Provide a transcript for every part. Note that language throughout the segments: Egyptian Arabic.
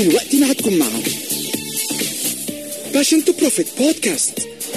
دلوقتي معاكم مع باشن تو بروفيت بودكاست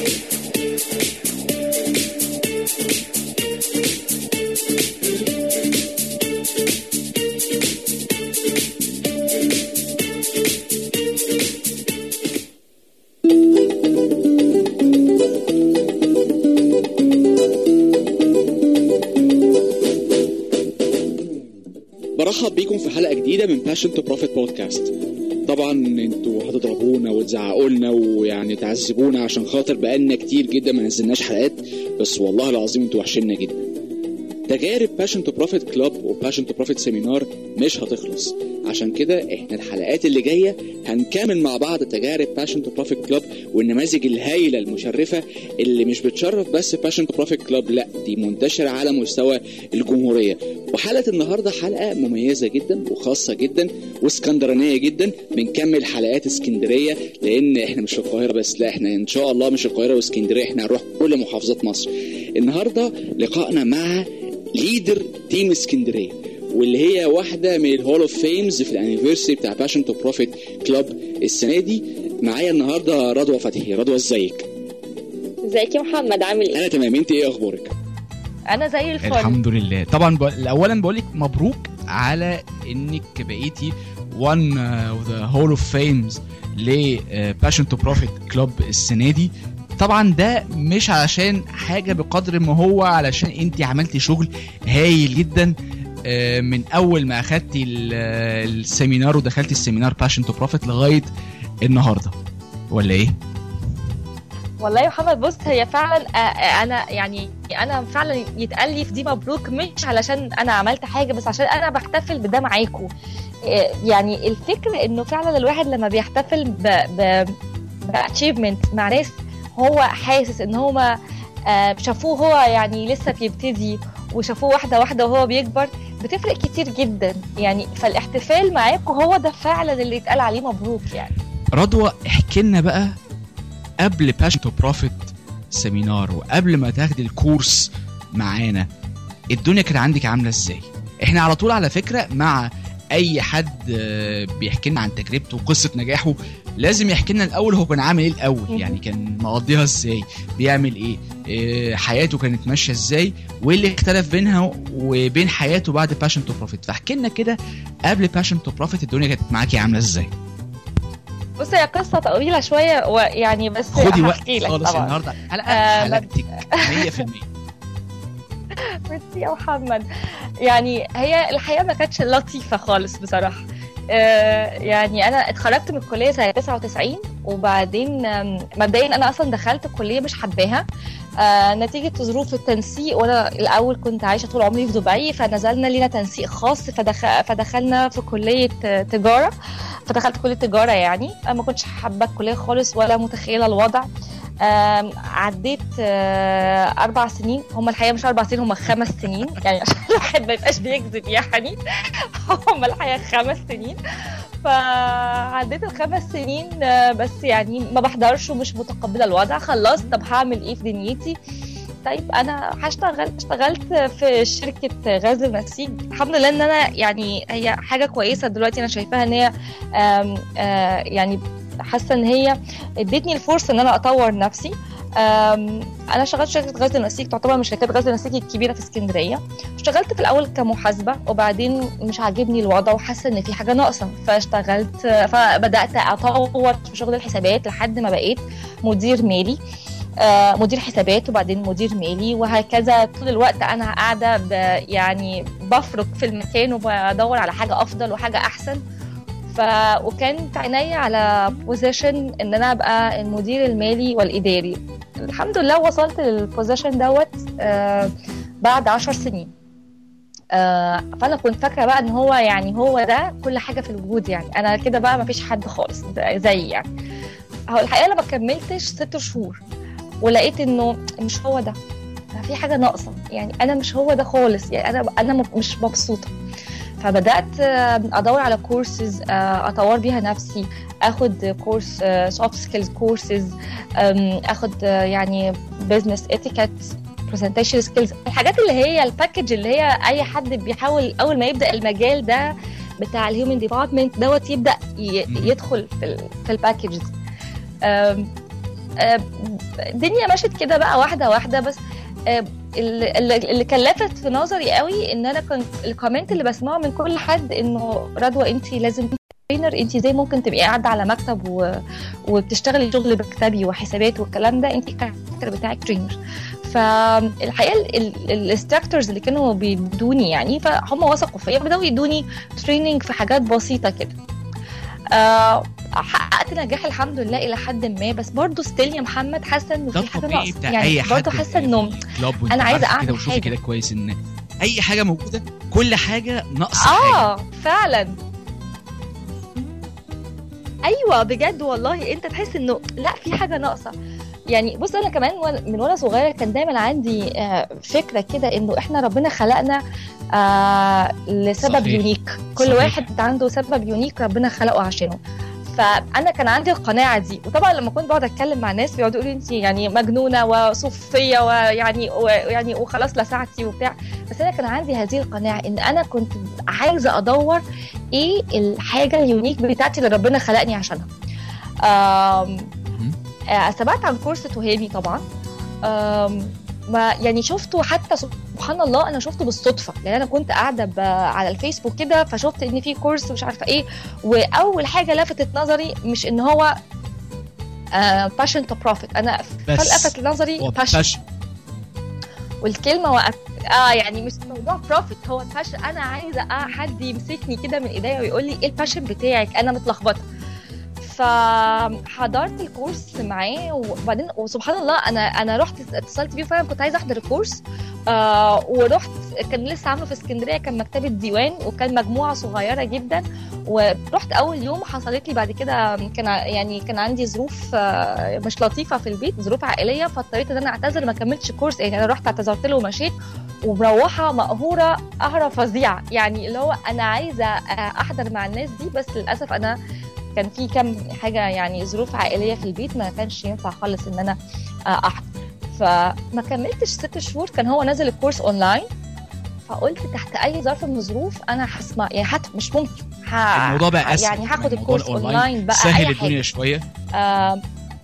برحب بيكم في حلقه جديده من باشن تو بروفيت بودكاست طبعا انتوا هتضربونا وتزعقوا لنا ويعني تعذبونا عشان خاطر بقالنا كتير جدا ما نزلناش حلقات بس والله العظيم انتوا وحشنا جدا تجارب باشن تو بروفيت كلاب وباشن تو بروفيت سيمينار مش هتخلص عشان كده احنا الحلقات اللي جايه هنكمل مع بعض تجارب باشن تو بروفيت كلاب والنماذج الهايله المشرفه اللي مش بتشرف بس باشن تو بروفيت كلاب لا دي منتشره على مستوى الجمهوريه وحلقه النهارده حلقه مميزه جدا وخاصه جدا واسكندرانيه جدا بنكمل حلقات اسكندريه لان احنا مش في القاهره بس لا احنا ان شاء الله مش القاهره واسكندريه احنا هنروح كل محافظات مصر النهارده لقائنا مع ليدر تيم اسكندريه واللي هي واحده من الهول اوف فيمز في الانيفرساري بتاع باشن تو بروفيت كلاب السنه دي معايا النهارده رضوى فتحي رضوى ازيك ازيك يا محمد عامل ايه؟ انا تمام انت ايه اخبارك انا زي الفل الحمد لله طبعا ب... اولا بقول لك مبروك على انك بقيتي وان اوف ذا هول اوف فيمز لباشن تو بروفيت كلوب السنه دي طبعا ده مش علشان حاجه بقدر ما هو علشان انت عملتي شغل هايل جدا آه، من اول ما اخدتي ال- السيمينار ودخلتي السيمينار باشن تو بروفيت لغايه النهارده ولا ايه؟ والله يا محمد بص هي فعلا آه، آه، انا يعني انا فعلا يتقال لي في دي مبروك مش علشان انا عملت حاجه بس عشان انا بحتفل بده معاكم آه، يعني الفكره انه فعلا الواحد لما بيحتفل ب ب باتشيفمنت مع ناس هو حاسس ان هما آه، شافوه هو يعني لسه بيبتدي وشافوه واحده واحده وهو بيكبر بتفرق كتير جدا يعني فالاحتفال معاكم هو ده فعلا اللي يتقال عليه مبروك يعني رضوى احكي لنا بقى قبل باشن تو بروفيت سيمينار وقبل ما تاخدي الكورس معانا الدنيا كانت عندك عامله ازاي احنا على طول على فكره مع اي حد آه، بيحكي لنا عن تجربته وقصه نجاحه لازم يحكي لنا الاول هو كان عامل ايه الاول مهم. يعني كان مقضيها ازاي بيعمل ايه آه، حياته كانت ماشيه ازاي وايه اللي اختلف بينها وبين حياته بعد باشن تو بروفيت فاحكي لنا كده قبل باشن تو بروفيت الدنيا كانت معاكي عامله ازاي بص هي قصة طويلة شوية ويعني بس خدي وقت هحكي لك خالص طبعا النهارده حلقه آه، حلقتك 100% ميرسي يا محمد يعني هي الحياة ما كانتش لطيفة خالص بصراحة آه، يعني انا اتخرجت من الكليه سنه 99 وبعدين آم، مبدئيا انا اصلا دخلت الكليه مش حباها آه، نتيجه ظروف التنسيق وانا الاول كنت عايشه طول عمري في دبي فنزلنا لينا تنسيق خاص فدخ... فدخلنا في كليه آه، تجاره فدخلت كليه تجاره يعني أنا ما كنتش حابه الكليه خالص ولا متخيله الوضع آم، عديت آه، اربع سنين هم الحقيقه مش اربع سنين هم خمس سنين يعني عشان الواحد ما يبقاش بيكذب يعني هم الحقيقه خمس سنين فعديت الخمس سنين آه، بس يعني ما بحضرش ومش متقبله الوضع خلصت طب هعمل ايه في دنيتي طيب انا هشتغل اشتغلت في شركه غزل ونسيج الحمد لله ان انا يعني هي حاجه كويسه دلوقتي انا شايفاها ان هي آم، آه، يعني حاسه ان هي ادتني الفرصه ان انا اطور نفسي آم، انا اشتغلت في شركه غزل ونسيج تعتبر من شركات غزل ونسيج الكبيره في اسكندريه اشتغلت في الاول كمحاسبه وبعدين مش عاجبني الوضع وحاسه ان في حاجه ناقصه فاشتغلت فبدات اطور في شغل الحسابات لحد ما بقيت مدير مالي آه، مدير حسابات وبعدين مدير مالي وهكذا طول الوقت انا قاعده ب- يعني بفرك في المكان وبدور على حاجه افضل وحاجه احسن ف وكانت عينيا على بوزيشن ان انا ابقى المدير المالي والاداري الحمد لله وصلت للبوزيشن دوت آه، بعد عشر سنين آه، فانا كنت فاكره بقى ان هو يعني هو ده كل حاجه في الوجود يعني انا كده بقى ما فيش حد خالص زي يعني هو الحقيقه انا ما كملتش ست شهور ولقيت انه مش هو ده في حاجه ناقصه يعني انا مش هو ده خالص يعني انا انا م- مش مبسوطه فبدات آه، ادور على كورسز اطور بيها نفسي اخد كورس سوفت سكيلز كورسز اخد آه، يعني بزنس اتيكيت برزنتيشن سكيلز الحاجات اللي هي الباكج اللي هي اي حد بيحاول اول ما يبدا المجال ده بتاع الهيومن ديبارتمنت دوت يبدا ي- مم. يدخل في ال في الباكج الدنيا مشت كده بقى واحده واحده بس آم، اللي, اللي اللي كان لافت في نظري قوي ان انا كنت الكومنت اللي بسمعه من كل حد انه رضوى انت لازم ترينر انت زي ممكن تبقي قاعده على مكتب و... وبتشتغلي شغل مكتبي وحسابات والكلام ده انت الكاركتر بتاعك ترينر فالحقيقه الانستراكتورز اللي كانوا بيدوني يعني فهم وثقوا فيا بداوا يدوني تريننج في حاجات بسيطه كده آه حققت نجاح الحمد لله الى حد ما بس برضه ستيل يا محمد حاسه انه ده في حاجه الطبيعي ناقصه بتاع يعني اي حد برضه حاسه انه في الكلاب وانت أنا عايزة عارفة كده أعمل وشوفي حاجة. كده كويس ان اي حاجه موجوده كل حاجه ناقصه حاجه اه فعلا ايوه بجد والله انت تحس انه لا في حاجه ناقصه يعني بص انا كمان وأنا- من وانا صغيره كان دايما عندي آه، فكره كده انه احنا ربنا خلقنا آه لسبب صحيح. يونيك كل صحيح. واحد عنده سبب يونيك ربنا خلقه عشانه فانا كان عندي القناعه دي وطبعا لما كنت بقعد اتكلم مع ناس بيقعدوا يقولوا انت يعني مجنونه وصوفيه ويعني ويعني وخلاص لسعتي وبتاع بس انا كان عندي هذه القناعه ان انا كنت عايزه ادور ايه الحاجه اليونيك بتاعتي اللي ربنا خلقني عشانها آم، آه، سمعت عن كورس توهامي طبعا آم، ما يعني شفته حتى سبحان الله انا شفته بالصدفه يعني انا كنت قاعده ب- على الفيسبوك كده فشفت ان في كورس مش عارفه ايه واول حاجه لفتت نظري مش ان هو باشن تو بروفيت انا بس فلفت نظري هو باشن باشن. والكلمه وقف اه يعني مش موضوع بروفيت هو الباشن انا عايزه آه حد يمسكني كده من ايديا ويقول لي ايه الباشن بتاعك انا متلخبطه فحضرت الكورس معاه وبعدين وسبحان الله انا انا رحت اتصلت بيه فعلا كنت عايزه احضر الكورس آه ورحت كان لسه عامله في اسكندريه كان مكتبه ديوان وكان مجموعه صغيره جدا ورحت اول يوم حصلت لي بعد كده كان ع- يعني كان عندي ظروف آه، مش لطيفه في البيت ظروف عائليه فاضطريت ان انا اعتذر ما كملتش الكورس يعني انا رحت اعتذرت له ومشيت ومروحه مقهوره قهره فظيعه يعني اللي هو انا عايزه آه، احضر مع الناس دي بس للاسف انا كان في كم حاجه يعني ظروف عائليه في البيت ما كانش ينفع خالص ان انا آه، احضر فما كملتش ست شهور كان هو نزل الكورس اونلاين فقلت تحت اي ظرف من الظروف انا هسمع يعني حتى مش ممكن ه... الموضوع بقى اسهل يعني هاخد الموضوع الكورس الأونلاين اونلاين بقى سهل اي الدنيا حاجه شويه آه،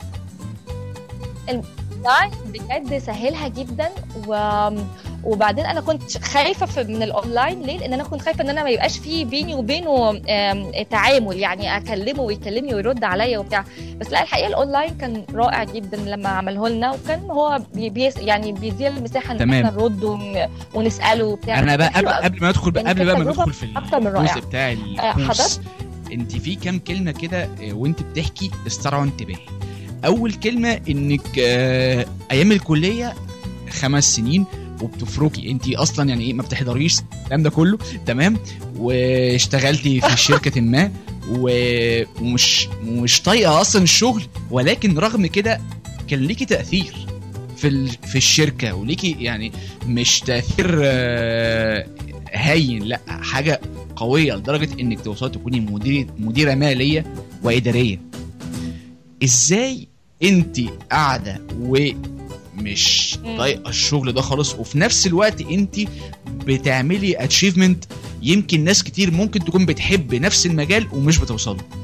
الاونلاين بجد سهلها جدا و... وبعدين انا كنت خايفه في من الاونلاين ليه لان انا كنت خايفه ان انا ما يبقاش في بيني وبينه آم، تعامل يعني اكلمه ويكلمني ويرد عليا وبتاع بس لا الحقيقه الاونلاين كان رائع جدا لما عمله لنا وكان هو بي بيس يعني بيدينا المساحه ان تمام. احنا نرد ون... ونساله وبتاع انا بقى كان حلو قبل, أوي. قبل ما ندخل بقى يعني قبل بقى ما كانت ندخل في أكتر من رائعة. الجزء بتاع آه، الكورس حضرت؟ انت في كام كلمه كده آه، وانت بتحكي استرعوا انتباهي اول كلمه انك آه، ايام الكليه خمس سنين وبتفركي انت اصلا يعني ايه ما بتحضريش الكلام ده كله تمام واشتغلتي في شركه ما و- ومش مش طايقه اصلا الشغل ولكن رغم كده كان ليكي تاثير في ال- في الشركه وليكي يعني مش تاثير آه، هين لا حاجه قويه لدرجه انك توصلي تكوني مديره مديره ماليه واداريه ازاي انت قاعده ومش مم. طايقه الشغل ده خالص وفي نفس الوقت انت بتعملي اتشيفمنت يمكن ناس كتير ممكن تكون بتحب نفس المجال ومش بتوصل له.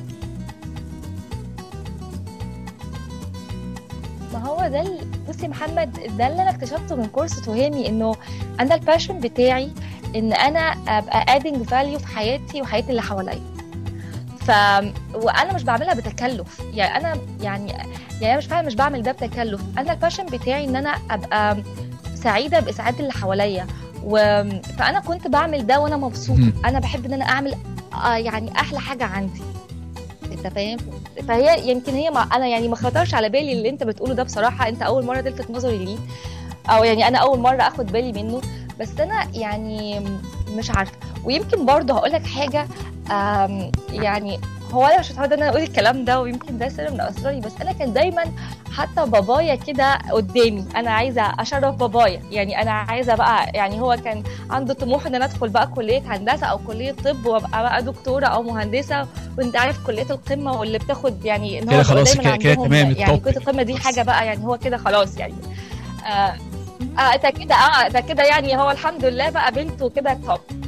ما هو ده ال- بصي يا محمد ده اللي انا اكتشفته من كورس توهامي انه انا الباشن بتاعي ان انا ابقى ادنج فاليو في حياتي وحياه اللي حواليا ف وانا مش بعملها بتكلف يعني انا يعني يعني انا مش فعلا مش بعمل ده بتكلف انا الباشن بتاعي ان انا ابقى سعيده باسعاد اللي حواليا و... فانا كنت بعمل ده وانا مبسوطه مم. انا بحب ان انا اعمل آه يعني احلى حاجه عندي انت فاهم فهي يمكن هي ما انا يعني ما خطرش على بالي اللي انت بتقوله ده بصراحه انت اول مره تلفت نظري ليه او يعني انا اول مره اخد بالي منه بس انا يعني مش عارفه ويمكن برضه هقول لك حاجه آم، يعني هو انا مش متعوده ان انا اقول الكلام ده ويمكن ده سر من اسراري بس انا كان دايما حتى بابايا كده قدامي انا عايزه اشرف بابايا يعني انا عايزه بقى يعني هو كان عنده طموح ان انا ادخل بقى كليه هندسه او كليه طب وابقى بقى دكتوره او مهندسه وانت عارف كليه القمه واللي بتاخد يعني ان كده هو بيبقى خلاص دايما كده- كده عندهم تمام، يعني التوب. كليه القمه دي حاجه بقى يعني هو كده خلاص يعني آه آه ده كده اه ده كده يعني هو الحمد لله بقى بنته كده توب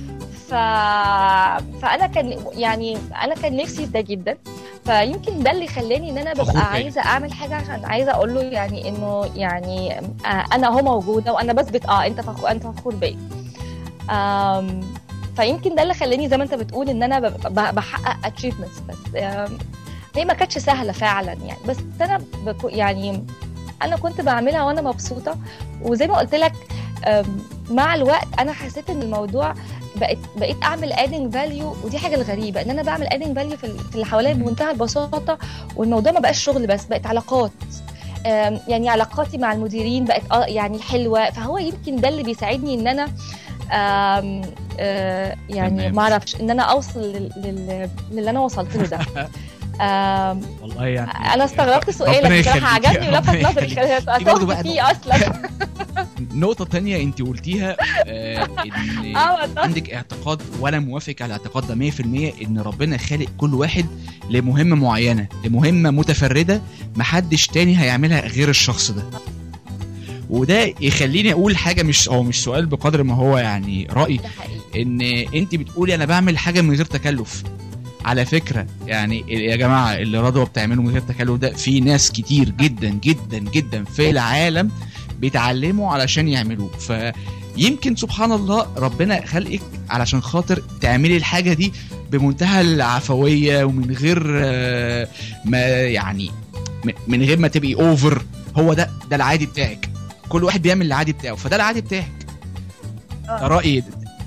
ف... فانا كان يعني انا كان نفسي في ده جدا فيمكن ده اللي خلاني ان انا فخور ببقى بيك. عايزه اعمل حاجه عشان عايزه اقول له يعني انه يعني آه، انا اهو موجوده وانا بثبت اه انت فخور انت فخور بيا آم، فيمكن ده اللي خلاني زي ما انت بتقول ان انا بب- ب- بحقق اتشيفمنتس بس آم، هي ما كانتش سهله فعلا يعني بس انا بكو يعني انا كنت بعملها وانا مبسوطه وزي ما قلت لك آم، مع الوقت انا حسيت ان الموضوع بقيت بقيت اعمل ادنج فاليو ودي حاجه الغريبه ان انا بعمل ادنج فاليو في ال- في اللي حواليا بمنتهى البساطه والموضوع ما بقاش شغل بس بقت علاقات آم، يعني علاقاتي مع المديرين بقت اه يعني حلوه فهو يمكن ده اللي بيساعدني ان انا آم، آه، يعني تمام. ما اعرفش ان انا اوصل لل- لل- للي انا وصلت له ده آم، والله يعني انا استغربت سؤالك ربنا بصراحه يخليك. عجبني ولفت ربنا نظري يخليك. دي برضو تهت بقى فيه اصلا نقطة تانية انت قلتيها آه ان اه والله عندك اعتقاد وانا موافق على الاعتقاد ده 100% ان ربنا خالق كل واحد لمهمة معينة لمهمة متفردة محدش تاني هيعملها غير الشخص ده وده يخليني اقول حاجة مش هو مش سؤال بقدر ما هو يعني رأي ده حقيقي ان انت بتقولي انا بعمل حاجة من غير تكلف على فكرة يعني يا جماعة اللي رضوى بتعمله من غير تكلف ده في ناس كتير جدا جدا جدا في العالم بيتعلموا علشان يعملوه فيمكن سبحان الله ربنا خلقك علشان خاطر تعملي الحاجة دي بمنتهى العفوية ومن غير آه، ما يعني م- من غير ما تبقي اوفر هو ده ده العادي بتاعك كل واحد بيعمل العادي بتاعه فده العادي بتاعك آه. ده رأيي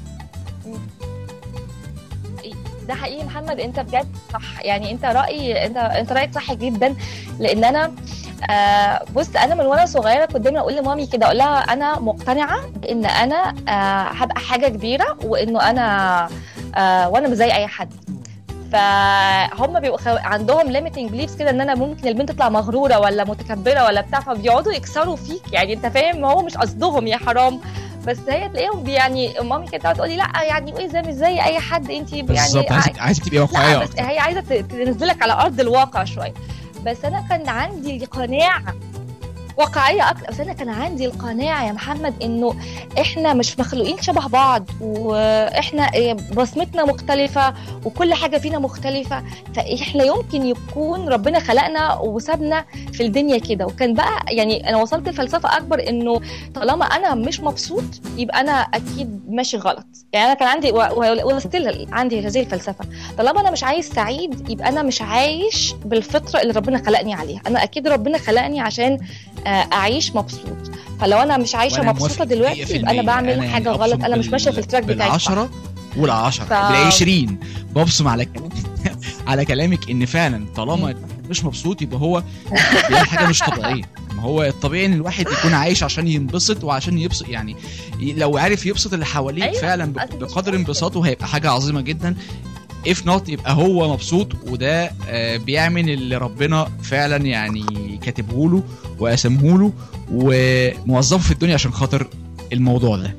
ده حقيقي محمد انت بجد صح يعني انت رايي انت انت رايك صح جدا لان انا آه بص انا من وانا صغيره كنت دايما اقول لمامي كده اقول لها انا مقتنعه بان انا آه هبقى حاجه كبيره وانه انا آه وانا مش زي اي حد فهم بيبقوا خو... عندهم limiting beliefs كده ان انا ممكن البنت تطلع مغروره ولا متكبره ولا بتاع فبيقعدوا يكسروا فيك يعني انت فاهم هو مش قصدهم يا حرام بس هي تلاقيهم بي- يعني مامي كانت تقعد تقول لي لا يعني ايه زي مش زي اي حد انت يعني بالظبط عايزك عايزك تبقي واقعية لا بس أكتر. هي عايزه ت- تنزلك على ارض الواقع شويه بس انا كان عندي قناعه واقعيه اكتر بس انا كان عندي القناعه يا محمد انه احنا مش مخلوقين شبه بعض واحنا إيه، بصمتنا مختلفه وكل حاجه فينا مختلفه فاحنا يمكن يكون ربنا خلقنا وسابنا في الدنيا كده وكان بقى يعني انا وصلت لفلسفه اكبر انه طالما انا مش مبسوط يبقى انا اكيد ماشي غلط يعني انا كان عندي وستيل عندي هذه الفلسفه طالما انا مش عايز سعيد يبقى انا مش عايش بالفطره اللي ربنا خلقني عليها انا اكيد ربنا خلقني عشان آه، اعيش مبسوط فلو انا مش عايشه وأنا مبسوطه موافق دلوقتي يبقى انا 100%. بعمل يعني حاجه أبصم غلط انا مش بال- ماشيه في التراك بتاعي صح. بالعشرة والعشرة ف- بالعشرين ببصم على كلامك على كلامك ان فعلا طالما مش مبسوط يبقى هو بيعمل حاجه مش طبيعيه ما هو الطبيعي ان الواحد يكون عايش عشان ينبسط وعشان يبسط يعني ي- لو عارف يبسط اللي حواليه أيوة، فعلا ب- أصل مش بقدر ممكن. انبساطه هيبقى حاجه عظيمه جدا if not يبقى هو مبسوط وده آه، بيعمل اللي ربنا فعلا يعني كاتبه له وقسمه له وموظفه في الدنيا عشان خاطر الموضوع ده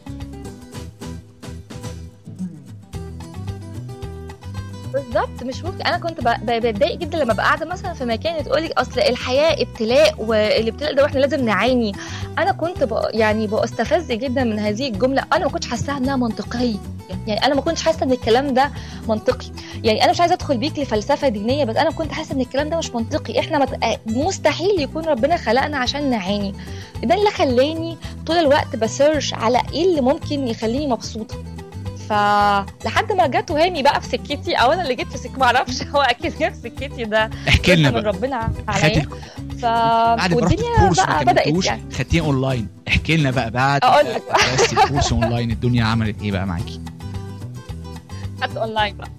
بالظبط مش ممكن انا كنت ب- ب- بتضايق جدا لما ابقى قاعده مثلا في مكان تقول لي اصل الحياه ابتلاء والابتلاء ده واحنا لازم نعاني انا كنت ب... يعني بستفز جدا من هذه الجمله انا ما كنتش حاساها انها منطقيه يعني انا ما كنتش حاسه ان الكلام ده منطقي يعني انا مش عايزه ادخل بيك لفلسفه دينيه بس انا كنت حاسه ان الكلام ده مش منطقي احنا مت... مستحيل يكون ربنا خلقنا عشان نعاني ده اللي خلاني طول الوقت بسيرش على ايه اللي ممكن يخليني مبسوطه فلحد ما جت وهاني بقى في سكتي او انا اللي جيت في سكتي ما اعرفش هو اكيد جه في سكتي ده احكي لنا من بقى ربنا خدت عليا ف بعد ما رحت والدنيا الكورس وما بقى بدات كملتوش يعني خدتيه اونلاين احكي لنا بقى بعد أقول لك. ما درستي الكورس اونلاين الدنيا عملت ايه بقى معاكي خدت اونلاين بقى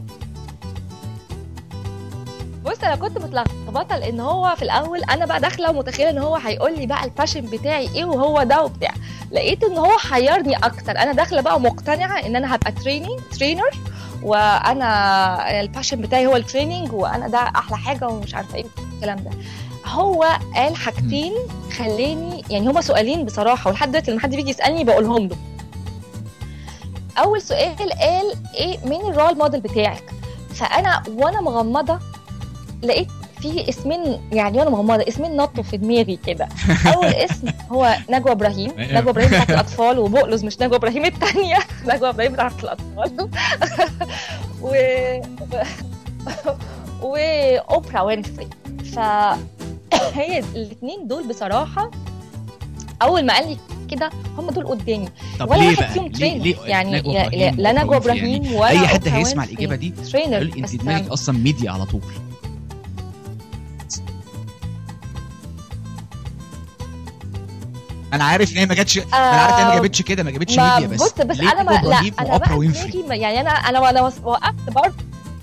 بص انا كنت متلخبطه لان هو في الاول انا بقى داخله ومتخيله ان هو هيقول لي بقى الباشن بتاعي ايه وهو ده وبتاع لقيت ان هو حيرني اكتر انا داخله بقى مقتنعه ان انا هبقى تريننج ترينر وانا الباشن بتاعي هو التريننج وانا ده احلى حاجه ومش عارفه ايه الكلام ده هو قال حاجتين خلاني يعني هما سؤالين بصراحه ولحد دلوقتي لما حد بيجي يسالني بقولهم له اول سؤال قال ايه مين الرول موديل بتاعك فانا وانا مغمضه لقيت في اسمين يعني وانا مغمضه اسمين نطوا في دماغي كده اول اسم هو نجوى ابراهيم أيوة. نجوى ابراهيم بتاعت الاطفال وبقلز مش نجوى ابراهيم الثانيه نجوى ابراهيم بتاعت الاطفال و واوبرا وينفري فهي الاثنين دول بصراحه اول ما قال لي كده هم دول قدامي طب ولا ليه واحد بقى فيهم ليه ترينر ليه يعني نجوى لا- إبراهيم لا نجوى وأوبرا ابراهيم وينفري؟ ولا اي حد أوبرا هيسمع وينفري. الاجابه دي ترينر يقول انت بس دماغك اصلا ميديا على طول انا عارف ان هي ما جاتش انا عارف ان هي ما جابتش كده ما جابتش ما ميديا بس بص بس ليه انا ما نجوى لا إبراهيم انا وأوبرا بقى وينفري دماغي ما- يعني انا انا انا وص- وقفت برضه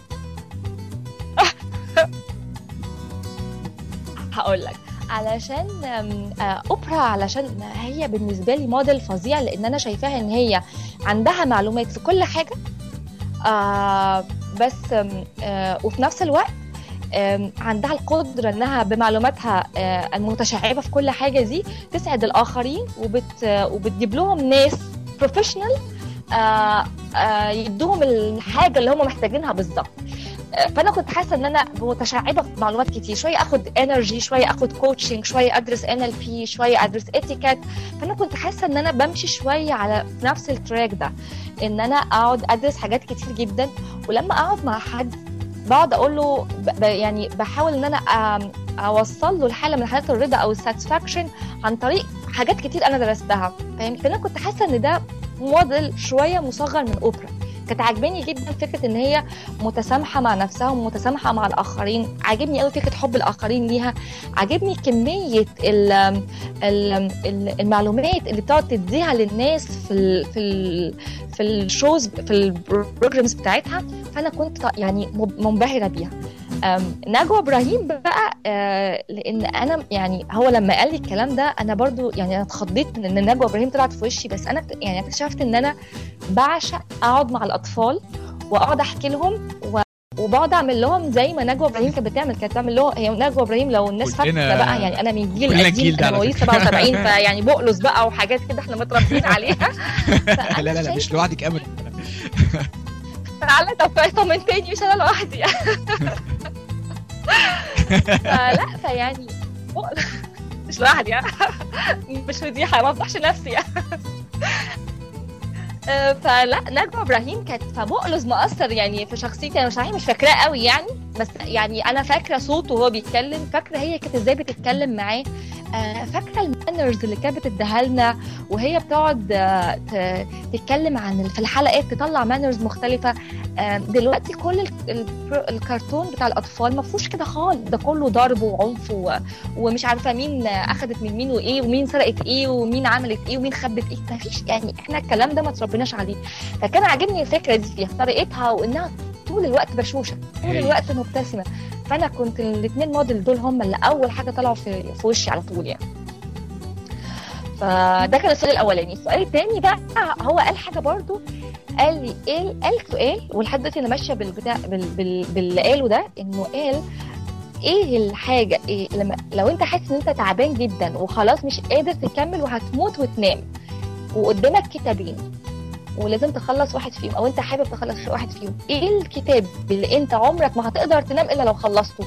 هقول لك علشان آم، آه، اوبرا علشان هي بالنسبه لي موديل فظيع لان انا شايفاها ان هي عندها معلومات في كل حاجه آه بس آم، آه وفي نفس الوقت آم، عندها القدره انها بمعلوماتها آه، المتشعبه في كل حاجه دي تسعد الاخرين وبت وبتجيب لهم ناس بروفيشنال يدوهم الحاجه اللي هم محتاجينها بالظبط آه، فانا كنت حاسه ان انا متشعبه في معلومات كتير شويه اخد انرجي شويه اخد كوتشنج شويه ادرس ان ال بي شويه ادرس اتيكيت فانا كنت حاسه ان انا بمشي شويه على نفس التراك ده ان انا اقعد ادرس حاجات كتير جدا ولما اقعد مع حد بقعد اقول له ب- ب- يعني بحاول ان انا آم، اوصل له الحاله من حالات الرضا او الساتسفاكشن عن طريق حاجات كتير انا درستها فاهم فانا كنت حاسه ان ده موديل شويه مصغر من اوبرا كانت عاجباني جدا فكره ان هي متسامحه مع نفسها ومتسامحه مع الاخرين عاجبني قوي فكره حب الاخرين ليها عاجبني كميه ال ال ال المعلومات اللي بتقعد تديها للناس في ال في ال في الشوز في البروجرامز بتاعتها فانا كنت يعني مب- منبهره بيها أم، نجوى ابراهيم بقى آه، لان انا يعني هو لما قال لي الكلام ده انا برضو يعني انا اتخضيت من ان نجوى ابراهيم طلعت في وشي بس انا اكت- يعني اكتشفت ان انا بعشق اقعد مع الاطفال واقعد احكي لهم و... وبقعد اعمل لهم زي ما نجوى ابراهيم كانت بتعمل كانت بتعمل لهم هي نجوى ابراهيم لو الناس كلنا- فاكره بقى يعني انا من الجيل كلنا القديم الجيل ده انا على مواليد فكرة. 77 فيعني بقلص بقى وحاجات كده احنا متربيين عليها لا لا لا مش لوحدك ابدا تعالى طب طمنتني مش انا لوحدي فلا فيعني مش لوحدي مش فضيحه ما افضحش نفسي آه، فلا نجوى ابراهيم كانت فبقلز مؤثر يعني في شخصيتي انا صحيح مش فاكراه قوي يعني بس يعني انا فاكره صوته وهو بيتكلم فاكره هي كانت ازاي بتتكلم معاه آه، فاكره المانرز اللي كانت بتديها لنا وهي بتقعد آه، ت- تتكلم عن في الحلقات تطلع مانرز مختلفه آه، دلوقتي كل ال- ال- الكرتون بتاع الاطفال ما فيهوش كده خالص ده كله ضرب وعنف و- ومش عارفه مين اخذت من مين وايه ومين سرقت ايه ومين عملت ايه ومين خبت ايه ما فيش يعني احنا الكلام ده ما تربيناش عليه فكان عاجبني الفكره دي فيها طريقتها وانها طول الوقت بشوشه طول هايل. الوقت مبتسمه فانا كنت الاثنين موديل دول هم اللي اول حاجه طلعوا في, في وشي على طول يعني فده كان السؤال الاولاني السؤال الثاني بقى هو قال حاجه برضو قال لي ايه قال سؤال ولحد دلوقتي انا ماشيه بالبتاع بال بال باللي قاله ده انه قال ايه الحاجه إيه لما لو انت حاسس ان انت تعبان جدا وخلاص مش قادر تكمل وهتموت وتنام وقدامك كتابين ولازم تخلص واحد فيهم او انت حابب تخلص واحد فيهم ايه الكتاب اللي انت عمرك ما هتقدر تنام الا لو خلصته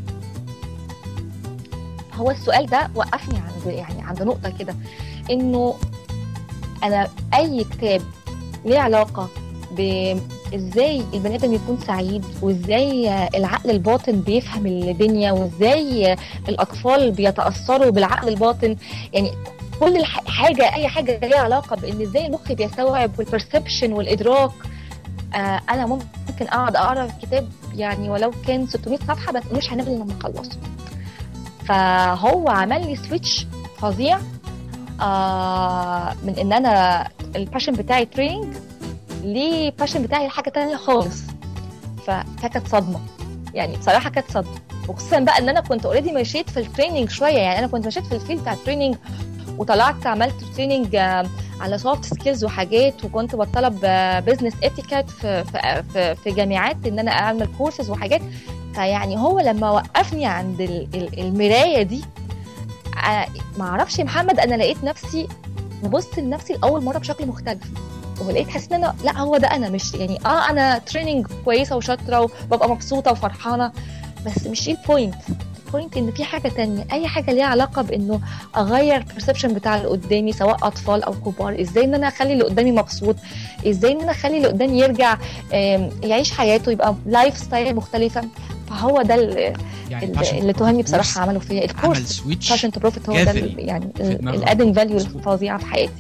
هو السؤال ده وقفني عند يعني عند نقطه كده انه انا اي كتاب ليه علاقه بازاي البني ادم يكون سعيد وازاي العقل الباطن بيفهم الدنيا وازاي الاطفال بيتاثروا بالعقل الباطن يعني كل الح- حاجه اي حاجه ليها علاقه بان ازاي المخ بيستوعب والبرسبشن والادراك آه انا ممكن اقعد اقرا كتاب يعني ولو كان 600 صفحه بس مش هنام الا لما اخلصه فهو عمل لي سويتش فظيع آه من ان انا الباشن بتاعي تريننج للباشن بتاعي حاجه تانية خالص ف- فكانت صدمه يعني بصراحه كانت صدمه وخصوصا بقى ان انا كنت اوريدي مشيت في التريننج شويه يعني انا كنت مشيت في الفيلد بتاع التريننج وطلعت عملت تريننج آه، على سوفت سكيلز وحاجات وكنت بطلب بزنس اتيكيت في في في, في جامعات ان انا اعمل كورسز وحاجات فيعني هو لما وقفني عند ال- ال- المرايه دي آه، ما اعرفش يا محمد انا لقيت نفسي ببص لنفسي لاول مره بشكل مختلف ولقيت حاسس ان انا لا هو ده انا مش يعني اه انا تريننج كويسه وشاطره وببقى مبسوطه وفرحانه بس مش دي البوينت البوينت ان في حاجه تانية اي حاجه ليها علاقه بانه اغير البرسبشن بتاع اللي قدامي سواء اطفال او كبار ازاي ان انا اخلي اللي قدامي مبسوط ازاي ان انا اخلي اللي قدامي يرجع آم، يعيش حياته يبقى لايف ستايل مختلفه فهو ده ال- يعني ال- passion اللي to تهمي profit بصراحه course عملوا فيا عمل الكورس سويتش باشن تو بروفيت هو ده جذري ال- يعني في دماغ الادنج فاليو مظبوط. الفظيعه في حياتي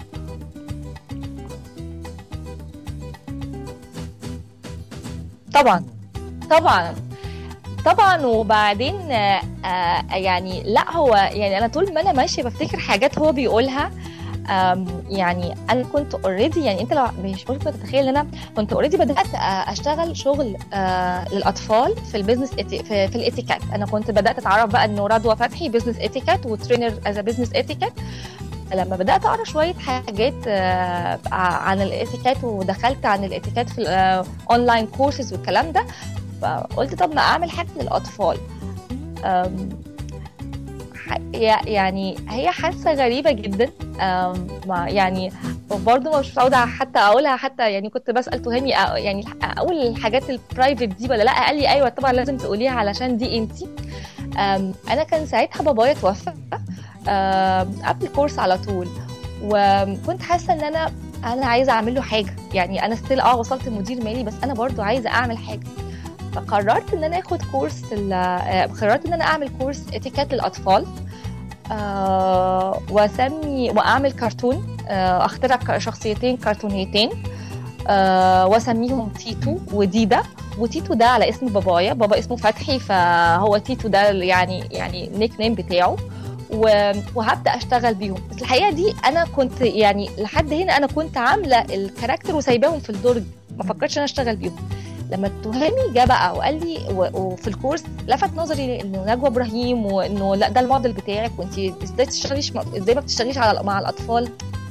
طبعا طبعا طبعا وبعدين آه، آه، يعني لا هو يعني انا طول ما انا ماشيه بفتكر حاجات هو بيقولها آم، يعني انا كنت اوريدي يعني انت لو مش ممكن تتخيل ان انا كنت اوريدي بدات آه، اشتغل شغل آه، للاطفال في البيزنس في, في الاتيكات انا كنت بدات اتعرف بقى انه رضوى فتحي بيزنس اتيكات وترينر از بيزنس اتيكات لما بدات اقرا شويه حاجات آه، عن الاتيكات ودخلت عن الاتيكات في الاونلاين كورسز والكلام ده فقلت طب ما اعمل حاجه للاطفال أم، ح- يع- يعني هي حاسه غريبه جدا أم، ما يعني برضه مش متعوده حتى اقولها حتى يعني كنت بسال تهامي أ- يعني الح- اقول الحاجات البرايفت دي ولا لا قال لي ايوه طبعا لازم تقوليها علشان دي انتي أم، انا كان ساعتها بابايا توفى أم، قبل الكورس على طول وكنت حاسه ان انا انا عايزه اعمل له حاجه يعني انا ستيل اه وصلت مدير مالي بس انا برضو عايزه اعمل حاجه فقررت ان انا اخد كورس ال- آه، قررت ان انا اعمل كورس اتيكيت للاطفال آه، واسمي واعمل كرتون آه، اخترع ك- شخصيتين كرتونيتين آه، واسميهم تيتو وديدا وتيتو ده على اسم بابايا بابا اسمه فتحي فهو تيتو ده يعني يعني نيك نيم بتاعه و- وهبدا اشتغل بيهم بس الحقيقه دي انا كنت يعني لحد هنا انا كنت عامله الكاركتر وسايباهم في الدرج ما فكرتش انا اشتغل بيهم لما التهامي جه بقى وقال لي و- وفي الكورس لفت نظري انه نجوى ابراهيم وانه لا ده الموديل بتاعك وانت ازاي تشتغليش ازاي ما بتشتغليش على مع الاطفال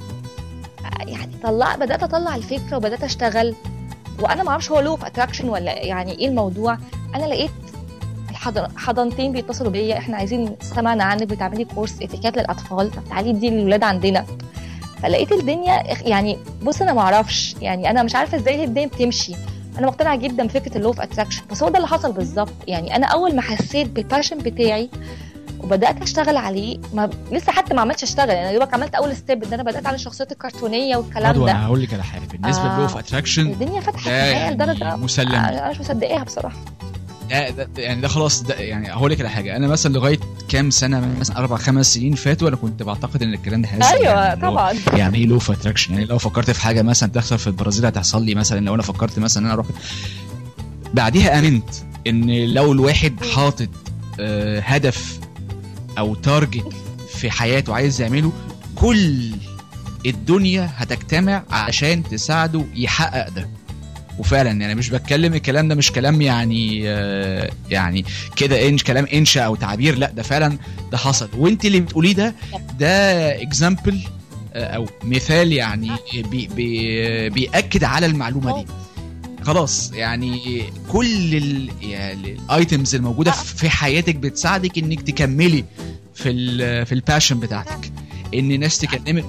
يعني طلع بدات اطلع الفكره وبدات اشتغل وانا ما اعرفش هو لو في اتراكشن ولا يعني ايه الموضوع انا لقيت الحضن- حضانتين بيتصلوا بيا احنا عايزين سمعنا عنك بتعملي كورس اتيكيت للاطفال طب تعالي دي للولاد عندنا فلقيت الدنيا اخ- يعني بص انا ما اعرفش يعني انا مش عارفه ازاي هي الدنيا بتمشي انا مقتنعه جدا بفكره اللو اوف اتراكشن بس هو ده اللي حصل بالظبط يعني انا اول ما حسيت بالباشن بتاعي وبدات اشتغل عليه ما لسه حتى ما عملتش اشتغل انا دوبك عملت اول ستيب ان انا بدات على الشخصيات الكرتونيه والكلام برضو ده انا هقول لك على حاجه بالنسبه آه. للو اوف اتراكشن الدنيا فتحت ده معايا يعني لدرجه مسلم انا مش مصدقاها بصراحه ده ده يعني ده خلاص ده يعني هقول لك على حاجه انا مثلا لغايه كام سنه مثلا اربع خمس سنين فاتوا انا كنت بعتقد ان الكلام ده هزل ايوه يعني اللي هو طبعا يعني ايه لو اوف اتراكشن يعني لو فكرت في حاجه مثلا تحصل في البرازيل هتحصل لي مثلا لو انا فكرت مثلا ان انا اروح بعديها امنت ان لو الواحد حاطط آه، هدف او تارجت في حياته عايز يعمله كل الدنيا هتجتمع عشان تساعده يحقق ده وفعلا يعني مش بتكلم الكلام ده مش كلام يعني آه، يعني كده انش كلام انشا او تعبير لا ده فعلا ده حصل وانت اللي بتقوليه ده ده اكزامبل او مثال يعني بي بي بياكد على المعلومه دي خلاص يعني كل ال- يعني الايتمز الموجوده في حياتك بتساعدك انك تكملي في ال في الباشن بتاعتك ان ناس تكلمك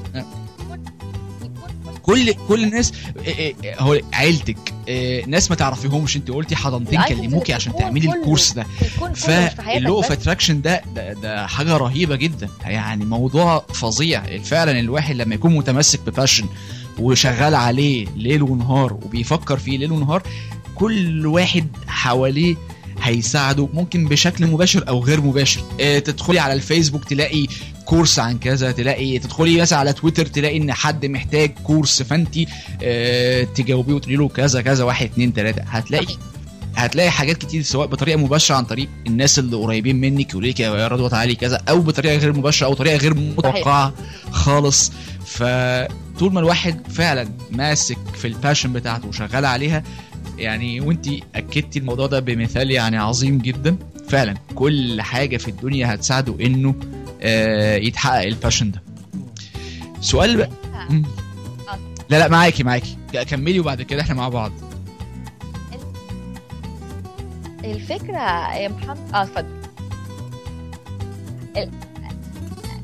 كل كل الناس إيه إيه هو عيلتك إيه ناس ما تعرفيهمش انت قلتي حضنتين الitems اللي كلموكي في عشان الكون تعملي كله. الكورس ده الكون كله مش في حياتك فاللو اوف بس. اتراكشن ده, ده ده حاجه رهيبه جدا يعني موضوع فظيع فعلا الواحد لما يكون متمسك بباشن وشغال عليه ليل ونهار وبيفكر فيه ليل ونهار كل واحد حواليه هيساعده ممكن بشكل مباشر او غير مباشر اه تدخلي على الفيسبوك تلاقي كورس عن كذا تلاقي تدخلي مثلا على تويتر تلاقي ان حد محتاج كورس فانت اه تجاوبيه وتقولي له كذا كذا واحد اتنين تلاته هتلاقي هتلاقي حاجات كتير سواء بطريقه مباشره عن طريق الناس اللي قريبين منك يقولوا لك يا رضوى تعالي كذا او بطريقه غير مباشره او طريقه غير متوقعه خالص فطول ما الواحد فعلا ماسك في الباشن بتاعته وشغال عليها يعني وانت اكدتي الموضوع ده بمثال يعني عظيم جدا فعلا كل حاجه في الدنيا هتساعده انه آه يتحقق الباشن ده سؤال بقى مم. لا لا معاكي معاكي كملي وبعد كده احنا مع بعض الفكره يا محمد اه اتفضل ال-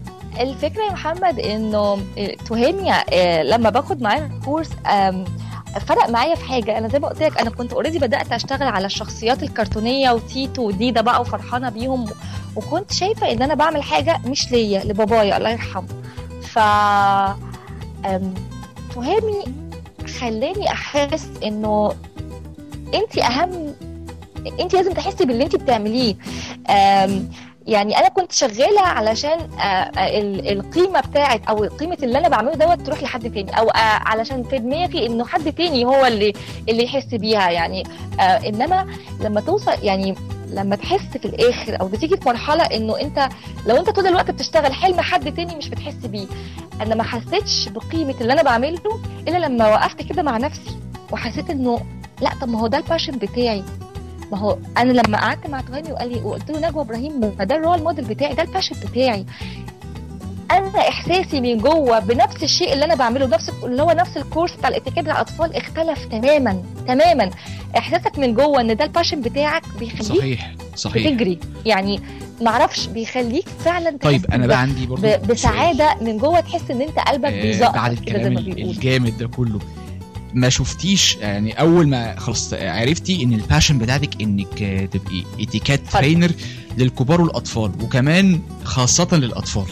الفكره يا محمد انه تهامي آه، لما باخد معاه الكورس آم، فرق معايا في حاجه انا زي ما قلت لك انا كنت اوريدي بدات اشتغل على الشخصيات الكرتونيه وتيتو وديدا بقى وفرحانه بيهم وكنت شايفه ان انا بعمل حاجه مش ليا لبابايا الله يرحمه ف أم، فهمي خلاني احس انه انت اهم انت لازم تحسي باللي انت بتعمليه أم، يعني انا كنت شغاله علشان آه، آه، ال- القيمه بتاعت او قيمه اللي انا بعمله دوت تروح لحد تاني او آه، علشان في دماغي انه حد تاني هو اللي اللي يحس بيها يعني آه، انما لما توصل يعني لما تحس في الاخر او بتيجي في مرحله انه انت لو انت طول الوقت بتشتغل حلم حد تاني مش بتحس بيه انا ما حسيتش بقيمه اللي انا بعمله الا لما وقفت كده مع نفسي وحسيت انه لا طب ما هو ده الباشن بتاعي ما هو انا لما قعدت مع تهاني وقال لي وقلت له نجوى ابراهيم ما ده الرول موديل بتاعي ده الباشن بتاعي انا احساسي من جوه بنفس الشيء اللي انا بعمله نفس اللي هو نفس الكورس بتاع الاتيكيت للاطفال اختلف تماما تماما احساسك من جوه ان ده الباشن بتاعك بيخليك صحيح صحيح بتجري يعني معرفش بيخليك فعلا تحس طيب انا ب- بقى عندي برضو ب- بسعاده من جوه تحس ان انت قلبك آه، بيزقط بعد كده زي الكلام ما ال- بيقولوا الجامد ده كله ما شفتيش يعني اول ما خلاص عرفتي ان الباشن بتاعتك انك آه، تبقي اتيكات اتفضل. ترينر للكبار والاطفال وكمان خاصه للاطفال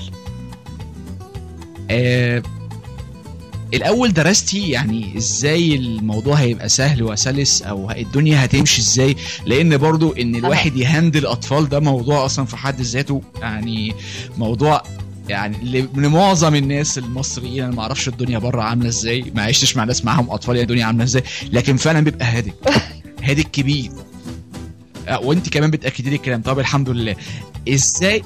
آه الاول درستي يعني ازاي الموضوع هيبقى سهل وسلس او الدنيا هتمشي ازاي لان برضو ان الواحد يهندل اطفال ده موضوع اصلا في حد ذاته يعني موضوع يعني ل- لمعظم الناس المصريين انا ما اعرفش الدنيا بره عامله ازاي ما عشتش مع ناس معاهم اطفال يعني الدنيا عامله ازاي لكن فعلا بيبقى هادئ هادئ كبير آه، وانت كمان بتاكدي لي الكلام طب الحمد لله ازاي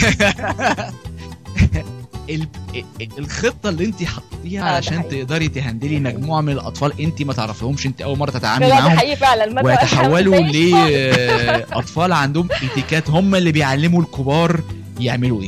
ال- ال- الخطه اللي انت حطيتيها آه، ده عشان حقيقي. تقدري تهندلي ده حقيقي. مجموعه من الاطفال انت ما تعرفيهمش انت اول مره تتعاملي لا ده معاهم حقيقي فعلا ما ويتحولوا زي خالص. لاطفال عندهم اتيكات هم اللي بيعلموا الكبار يعملوا ايه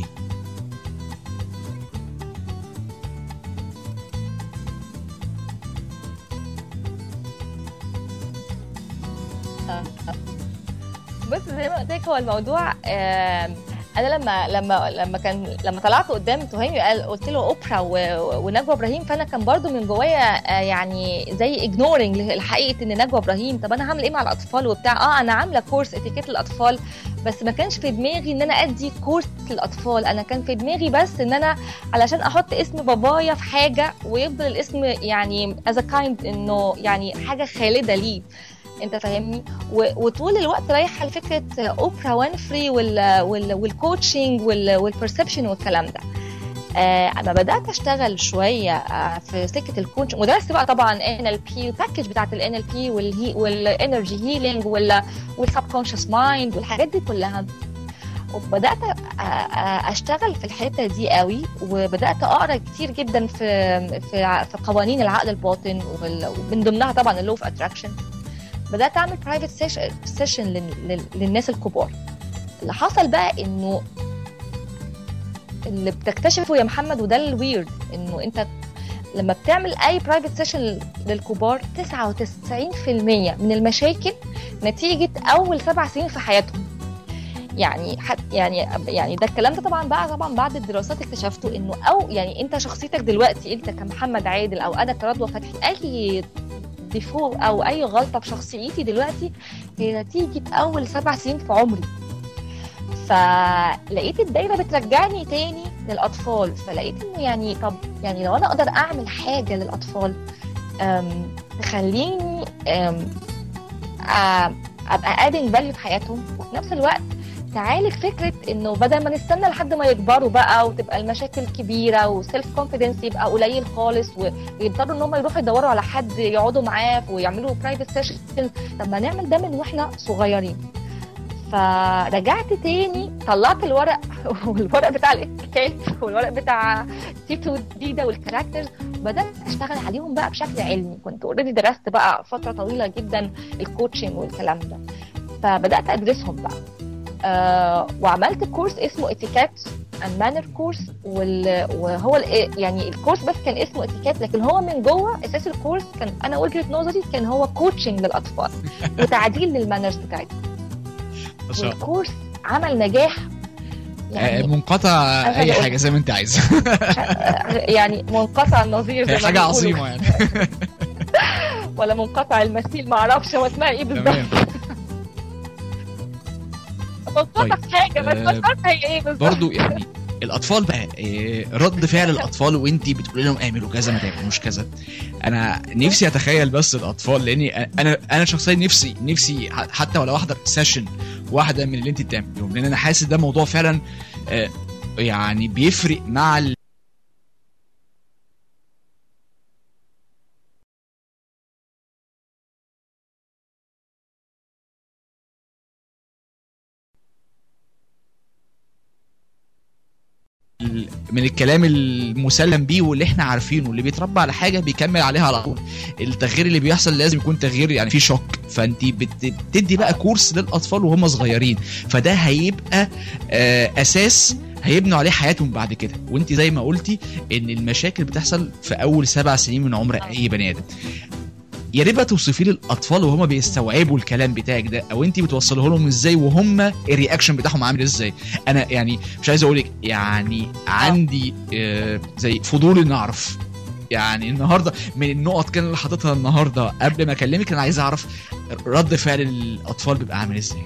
بص زي ما قلت لك هو الموضوع آم، انا لما لما لما كان لما طلعت قدام تهامي قال قلت له اوبرا و- ونجوى ابراهيم فانا كان برضو من جوايا آه، يعني زي اجنورنج لحقيقه ان نجوى ابراهيم طب انا هعمل ايه مع الاطفال وبتاع اه انا عامله كورس اتيكيت للاطفال بس ما كانش في دماغي ان انا ادي كورس للاطفال انا كان في دماغي بس ان انا علشان احط اسم بابايا في حاجه ويفضل الاسم يعني از كايند انه يعني حاجه خالده ليه انت فاهمني و- وطول الوقت رايحه لفكره اوبرا وينفري وال وال والكوتشنج وال والبرسبشن والكلام ده آه اما بدات اشتغل شويه آه في سكه الكوتشنج ودرست بقى طبعا ان ال بي الباكج بتاعت الان ال بي والانرجي هيلينج والسب كونشس مايند والحاجات دي كلها وبدات أ- أ- اشتغل في الحته دي قوي وبدات اقرا كتير جدا في في في قوانين العقل الباطن وال- ومن ضمنها طبعا اللو اوف اتراكشن بدات اعمل برايفت سيشن للناس الكبار اللي حصل بقى انه اللي بتكتشفه يا محمد وده الويرد انه انت لما بتعمل اي برايفت سيشن للكبار 99% من المشاكل نتيجه اول سبع سنين في حياتهم يعني حت يعني يعني ده الكلام ده طبعا بقى طبعا بعد الدراسات اكتشفته انه او يعني انت شخصيتك دلوقتي انت كمحمد عادل او انا كرضوى فتحي اي ديفو او اي غلطه في شخصيتي دلوقتي هي نتيجه اول سبع سنين في عمري فلقيت الدايره بترجعني تاني للاطفال فلقيت انه يعني طب يعني لو انا اقدر اعمل حاجه للاطفال أم، تخليني أم، أ- ابقى ادنج فاليو في حياتهم وفي نفس الوقت تعالج فكره انه بدل ما نستنى لحد ما يكبروا بقى وتبقى المشاكل كبيره وسيلف كونفيدنس يبقى قليل خالص ويضطروا ان هم يروحوا يدوروا على حد يقعدوا معاه ويعملوا برايفت سيشن طب ما نعمل ده من واحنا صغيرين فرجعت تاني طلعت الورق والورق بتاع الاتيكيت والورق بتاع تيتو ديدا والكاركترز بدات اشتغل عليهم بقى بشكل علمي كنت اوريدي درست بقى فتره طويله جدا الكوتشنج والكلام ده فبدات ادرسهم بقى آه وعملت كورس اسمه اتيكيت اند مانر كورس وهو ال- يعني الكورس بس كان اسمه اتيكيت لكن هو من جوه اساس الكورس كان انا وجهه نظري كان هو كوتشنج للاطفال وتعديل للمانرز بتاعتهم ما شاء الله والكورس عمل نجاح آه، يعني منقطع أنا اي هقول- حاجه زي ما انت عايزه يعني منقطع النظير زي هي ما حاجه بيقولوا. عظيمه يعني ولا منقطع المثيل ما اعرفش هو اسمها ايه بالظبط تمام منقطع طيب. حاجه بس آه، مش عارفه هي ايه بالظبط برضو يعني الاطفال بقى إيه، رد فعل الاطفال وانت بتقولي لهم اعملوا كذا ما تعملوش كذا انا نفسي اتخيل بس الاطفال لاني انا انا شخصيا نفسي نفسي ح- حتى ولو احضر سيشن واحده من اللي انت بتعمليهم لان انا حاسس ده موضوع فعلا آه، يعني بيفرق مع ال... ال- من الكلام المسلم بيه واللي احنا عارفينه اللي بيتربى على حاجه بيكمل عليها على طول التغيير اللي بيحصل لازم يكون تغيير يعني فيه شوك فانت بت- بتدي بقى كورس للاطفال وهم صغيرين فده هيبقى آه اساس هيبنوا عليه حياتهم بعد كده وانت زي ما قلتي ان المشاكل بتحصل في اول سبع سنين من عمر اي بني ادم يا ريت بقى توصفي لي الاطفال وهم بيستوعبوا الكلام بتاعك ده او انت بتوصله لهم ازاي وهم الرياكشن بتاعهم عامل ازاي انا يعني مش عايز اقول لك يعني عندي آه زي فضول ان اعرف يعني النهارده من النقط كان اللي حاططها النهارده قبل ما اكلمك انا عايز اعرف رد فعل الاطفال بيبقى عامل ازاي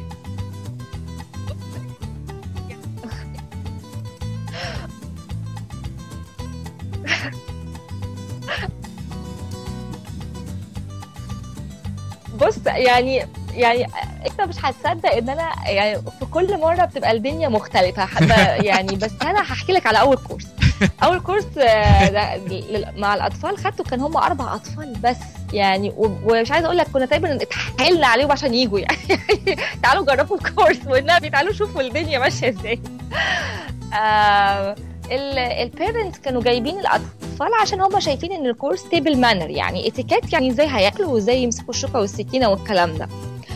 بص يعني يعني انت مش هتصدق ان انا يعني في كل مره بتبقى الدنيا مختلفه حتى يعني بس انا هحكي لك على اول كورس اول كورس آه، ده لل- مع الاطفال خدته كان هم اربع اطفال بس يعني و- ومش عايزه اقول لك كنا تقريبا اتحايلنا عليهم عشان يجوا يعني تعالوا جربوا الكورس والنبي تعالوا شوفوا الدنيا ماشيه ازاي البيرنتس كانوا جايبين الاطفال عشان هم شايفين ان الكورس تيبل مانر يعني اتيكيت يعني ازاي هياكلوا وازاي يمسكوا الشوكه والسكينه والكلام ده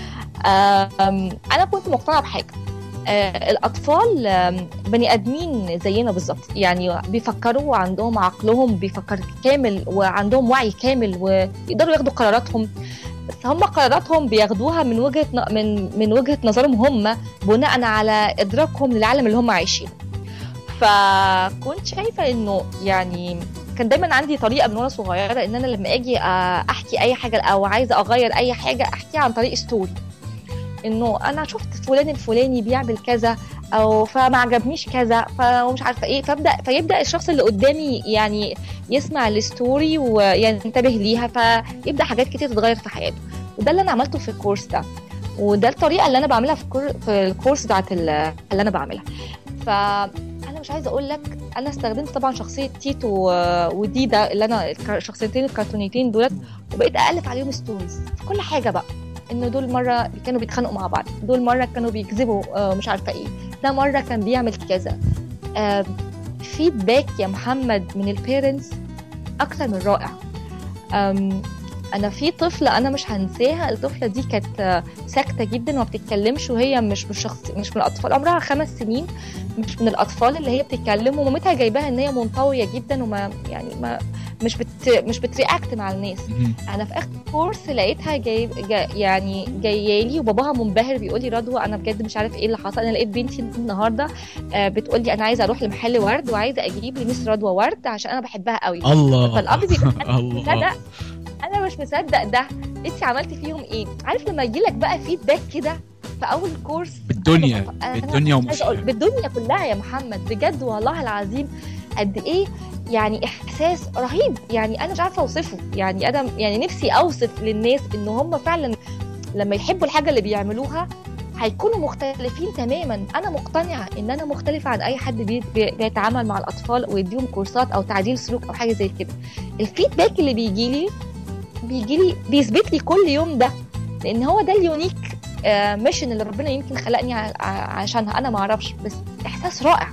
آم، انا كنت مقتنعه بحاجه آه، الاطفال آم، بني ادمين زينا بالظبط يعني بيفكروا وعندهم عقلهم بيفكر كامل وعندهم وعي كامل ويقدروا ياخدوا قراراتهم بس هم قراراتهم بياخدوها من وجهه ن- من من وجهه نظرهم هم بناء على ادراكهم للعالم اللي هم عايشينه فكنت شايفه انه يعني كان دايما عندي طريقه من وانا صغيره ان انا لما اجي آه، احكي اي حاجه او عايزه اغير اي حاجه احكيها عن طريق ستوري انه انا شفت فلان الفلاني بيعمل كذا او فما عجبنيش كذا فمش عارفه ايه فابدا فيبدا الشخص اللي قدامي يعني يسمع الستوري وينتبه ليها فيبدا حاجات كتير تتغير في حياته وده اللي انا عملته في الكورس ده وده الطريقه اللي انا بعملها في, الكور... في الكورس بتاعت ال- اللي انا بعملها فانا مش عايزه اقول لك انا استخدمت طبعا شخصيه تيتو و- وديدا اللي انا الكار- الشخصيتين الكرتونيتين دولت وبقيت الف عليهم ستوريز في كل حاجه بقى انه دول مره كانوا بيتخانقوا مع بعض دول مره كانوا بيكذبوا آه، مش عارفه ايه ده مره كان بيعمل كذا فيدباك يا محمد من البيرنتس اكتر من رائع أم، انا في طفله انا مش هنساها الطفله دي كانت آه، ساكته جدا وما بتتكلمش وهي مش من شخص مش من الاطفال عمرها خمس سنين مش من الاطفال اللي هي بتتكلم ومامتها جايباها ان هي منطويه جدا وما يعني ما مش بت مش بترياكت مع الناس مهم. انا في اخر كورس لقيتها جايب جا يعني جايه لي وباباها منبهر بيقول لي رضوى انا بجد مش عارف ايه اللي حصل انا لقيت بنتي النهارده آه، بتقول لي انا عايزه اروح لمحل ورد وعايزه اجيب لميس رضوى ورد عشان انا بحبها قوي الله فالاب بيبقى أنا مش الله مصدق انا مش مصدق ده انت عملتي فيهم ايه عارف لما يجي لك بقى فيدباك كده في اول كورس بالدنيا أنا- أنا بالدنيا مش عايزة أقول- ومش بالدنيا كلها يا محمد بجد والله العظيم قد ايه يعني احساس رهيب يعني انا مش عارفه اوصفه يعني انا يعني نفسي اوصف للناس ان هم فعلا لما يحبوا الحاجه اللي بيعملوها هيكونوا مختلفين تماما انا مقتنعه ان انا مختلفه عن اي حد بي بي بيتعامل مع الاطفال ويديهم كورسات او تعديل سلوك او حاجه زي كده الفيدباك اللي بيجي لي بيجي لي بيثبت لي كل يوم ده لان هو ده اليونيك ميشن اللي ربنا يمكن خلقني ع- ع- عشانها انا ما اعرفش بس احساس رائع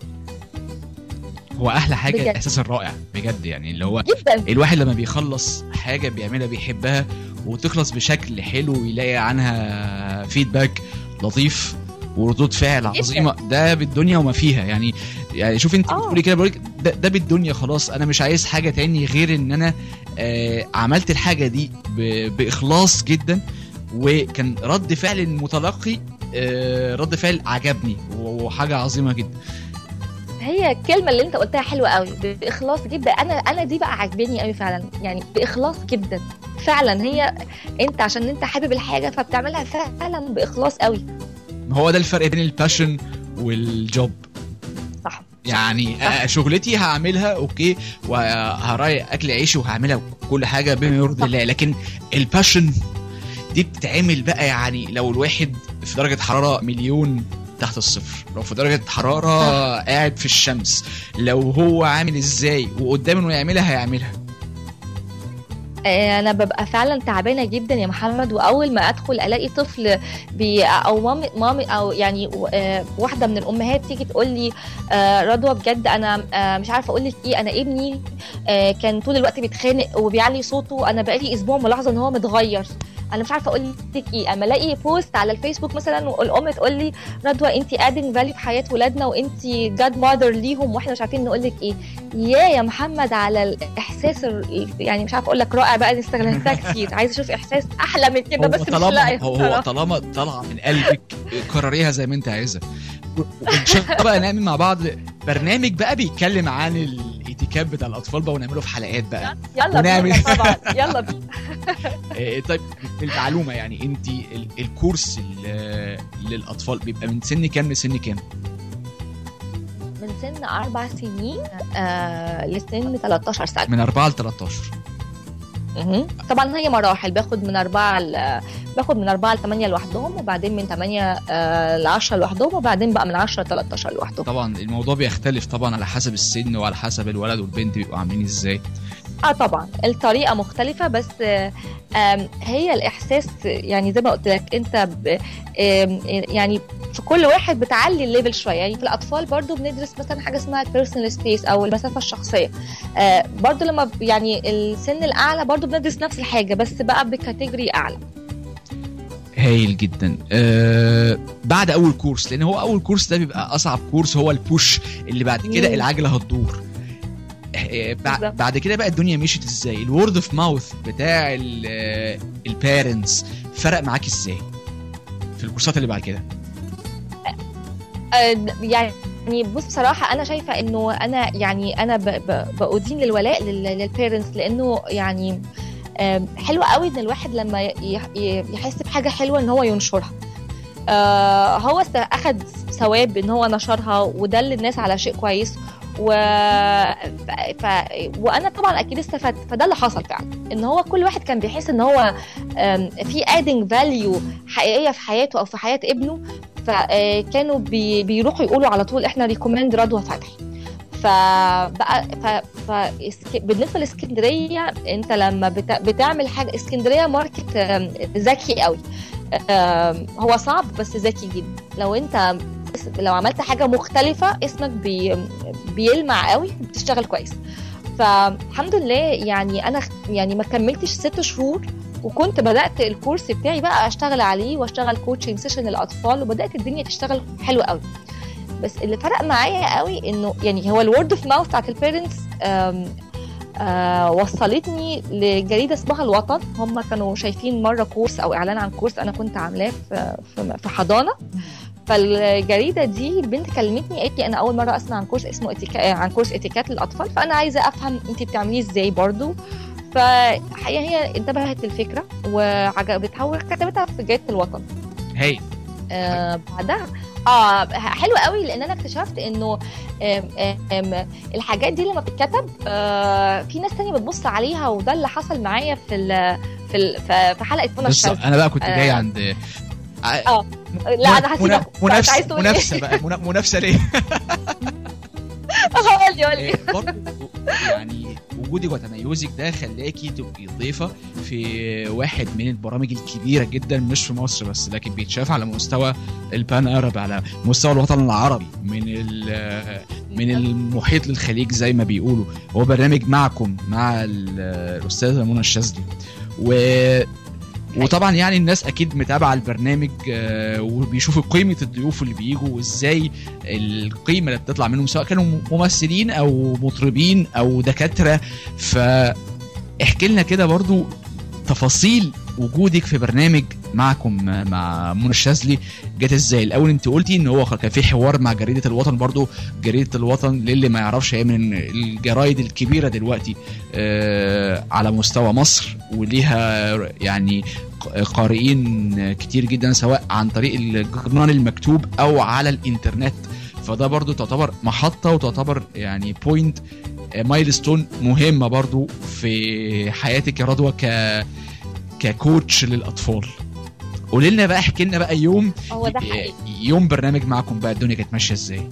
هو احلى حاجه بجد. الاحساس الرائع بجد يعني اللي هو جدا الواحد لما بيخلص حاجه بيعملها بيحبها وتخلص بشكل حلو ويلاقي عنها فيدباك لطيف وردود فعل عظيمه ده بالدنيا وما فيها يعني يعني شوف انت آه. بتقولي كده بقولك ده, ده بالدنيا خلاص انا مش عايز حاجه تاني غير ان انا آه عملت الحاجه دي ب- باخلاص جدا وكان رد فعل المتلقي آه رد فعل عجبني وحاجه عظيمه جدا هي الكلمه اللي انت قلتها حلوه قوي باخلاص جدا انا انا دي بقى عاجباني قوي فعلا يعني باخلاص جدا فعلا هي انت عشان انت حابب الحاجه فبتعملها فعلا باخلاص قوي هو ده الفرق بين الباشن والجوب صح يعني صح. آه، شغلتي هعملها اوكي وهراي اكل عيشي وهعملها كل حاجه بما يرضي صح. الله لكن الباشن دي بتتعمل بقى يعني لو الواحد في درجه حراره مليون تحت الصفر لو في درجه حراره قاعد في الشمس لو هو عامل ازاي وقدامه انه يعملها هيعملها آه، انا ببقى فعلا تعبانه جدا يا محمد واول ما ادخل الاقي طفل بي او مامي مامي او يعني آه، واحده من الامهات تيجي تقول لي آه، رضوى بجد انا آه، مش عارفه اقول لك ايه انا ابني آه، كان طول الوقت بيتخانق وبيعلي صوته انا بقالي اسبوع ملاحظه ان هو متغير انا مش عارفه اقول لك ايه اما الاقي بوست على الفيسبوك مثلا والام تقول لي رضوى انت ادنج فاليو في حياه ولادنا وانت جاد ماذر ليهم واحنا مش عارفين نقول لك ايه يا يا محمد على الاحساس ال- يعني مش عارفه اقول لك رائع بقى اللي استغلتها كتير عايزه اشوف احساس احلى من كده هو بس مش طالما لاقيه هو, هو بصراحة. طالما طالعه من قلبك قرريها زي ما انت عايزه وان شاء الله بقى نعمل مع بعض برنامج بقى بيتكلم عن الاتيكيت بتاع الاطفال بقى ونعمله في حلقات بقى يلا ونعمل- بينا طبعا يلا بينا إيه، طيب المعلومه يعني انت ال- الكورس ال- للاطفال بيبقى من سن كام لسن كام؟ من سن اربع سنين آه لسن 13 سنه من 4 ل 13 مهم. طبعا هي مراحل باخد من أربعة ل... باخد من أربعة لثمانية لوحدهم وبعدين من ثمانية آه لعشرة لوحدهم وبعدين بقى من عشرة لتلاتاشر لوحدهم طبعا الموضوع بيختلف طبعا على حسب السن وعلى حسب الولد والبنت بيبقوا عاملين ازاي اه طبعا الطريقه مختلفه بس آه، آم، هي الاحساس يعني زي ما قلت لك انت ب- آم، يعني في كل واحد بتعلي الليفل شويه يعني في الاطفال برضو بندرس مثلا حاجه اسمها البيرسونال سبيس او المسافه الشخصيه آه، برضو لما ب- يعني السن الاعلى برضو بندرس نفس الحاجه بس بقى بكاتيجوري اعلى هايل جدا آه بعد اول كورس لان هو اول كورس ده بيبقى اصعب كورس هو البوش اللي بعد كده مم. العجله هتدور آه، بع- بالظبط. بعد كده بقى الدنيا مشيت ازاي الورد اوف ماوث بتاع البيرنتس فرق معاك ازاي في الكورسات اللي بعد كده آه، يعني بص بصراحة أنا شايفة إنه أنا يعني أنا ب- ب- بأدين للولاء للبيرنتس لأنه يعني آم، حلو قوي إن الواحد لما ي- ي- يحس بحاجة حلوة إن هو ينشرها آه، هو است- أخد ثواب إن هو نشرها ودل الناس على شيء كويس و... ف... ف... وانا طبعا اكيد استفدت فده اللي حصل فعلا ان هو كل واحد كان بيحس ان هو آم، في ادنج فاليو حقيقيه في حياته او في حياه ابنه فكانوا بي بيروحوا يقولوا على طول احنا ريكومند رضوى فتحي فبقى ف... ف... اسك- بالنسبه لاسكندريه انت لما بت... بتعمل حاجه اسكندريه ماركت آم، ذكي قوي آم، هو صعب بس ذكي جدا لو انت لو عملت حاجه مختلفه اسمك بي... بيلمع قوي بتشتغل كويس فالحمد لله يعني انا يعني ما كملتش ست شهور وكنت بدات الكورس بتاعي بقى اشتغل عليه واشتغل كوتشنج سيشن للاطفال وبدات الدنيا تشتغل حلو قوي بس اللي فرق معايا قوي انه يعني هو الورد اوف ماوث بتاعت البيرنتس آه وصلتني لجريده اسمها الوطن هم كانوا شايفين مره كورس او اعلان عن كورس انا كنت عاملاه في في- في حضانه فالجريده دي البنت كلمتني قالت لي انا اول مره اسمع عن كورس اسمه اتيكا... عن كورس اتيكات للاطفال فانا عايزه افهم انت بتعمليه ازاي برضو فحقيقه هي انتبهت للفكره وعجبتها وكتبتها في جريده الوطن هايل آه بعدها اه حلو قوي لان انا اكتشفت انه آم، آم، الحاجات دي لما بتتكتب آه في ناس تانية بتبص عليها وده اللي حصل معايا في ال في ال في في حلقه منى بص الشاذلي انا بقى كنت آه. جاي عند آه. لا انا هسيبك أنت منافسه عايز تقول إيه؟ منافسه بقى منا- منافسه ليه؟ قول لي قول لي إيه، برضه يعني وجودك وتميزك ده خلاكي تبقي ضيفه في واحد من البرامج الكبيره جدا مش في مصر بس لكن بيتشاف على مستوى البان ارب على مستوى الوطن العربي من ال- من المحيط للخليج زي ما بيقولوا هو برنامج معكم مع ال- الاستاذه منى الشاذلي و وطبعا يعني الناس اكيد متابعه البرنامج آه، وبيشوفوا قيمه الضيوف اللي بيجوا وازاي القيمه اللي بتطلع منهم سواء كانوا ممثلين او مطربين او دكاتره فاحكي لنا كده برضو تفاصيل وجودك في برنامج معكم مع منى الشاذلي جت ازاي الاول انت قلتي ان هو كان في حوار مع جريده الوطن برضو جريده الوطن للي ما يعرفش هي من الجرايد الكبيره دلوقتي آه، على مستوى مصر وليها يعني قارئين كتير جدا سواء عن طريق الجورنال المكتوب او على الانترنت فده برضو تعتبر محطه وتعتبر يعني بوينت مايلستون مهمه برضو في حياتك يا رضوى ك ككوتش للاطفال قولي لنا بقى احكي لنا بقى يوم هو ده حقيقي يوم برنامج معكم بقى الدنيا كانت ماشيه ازاي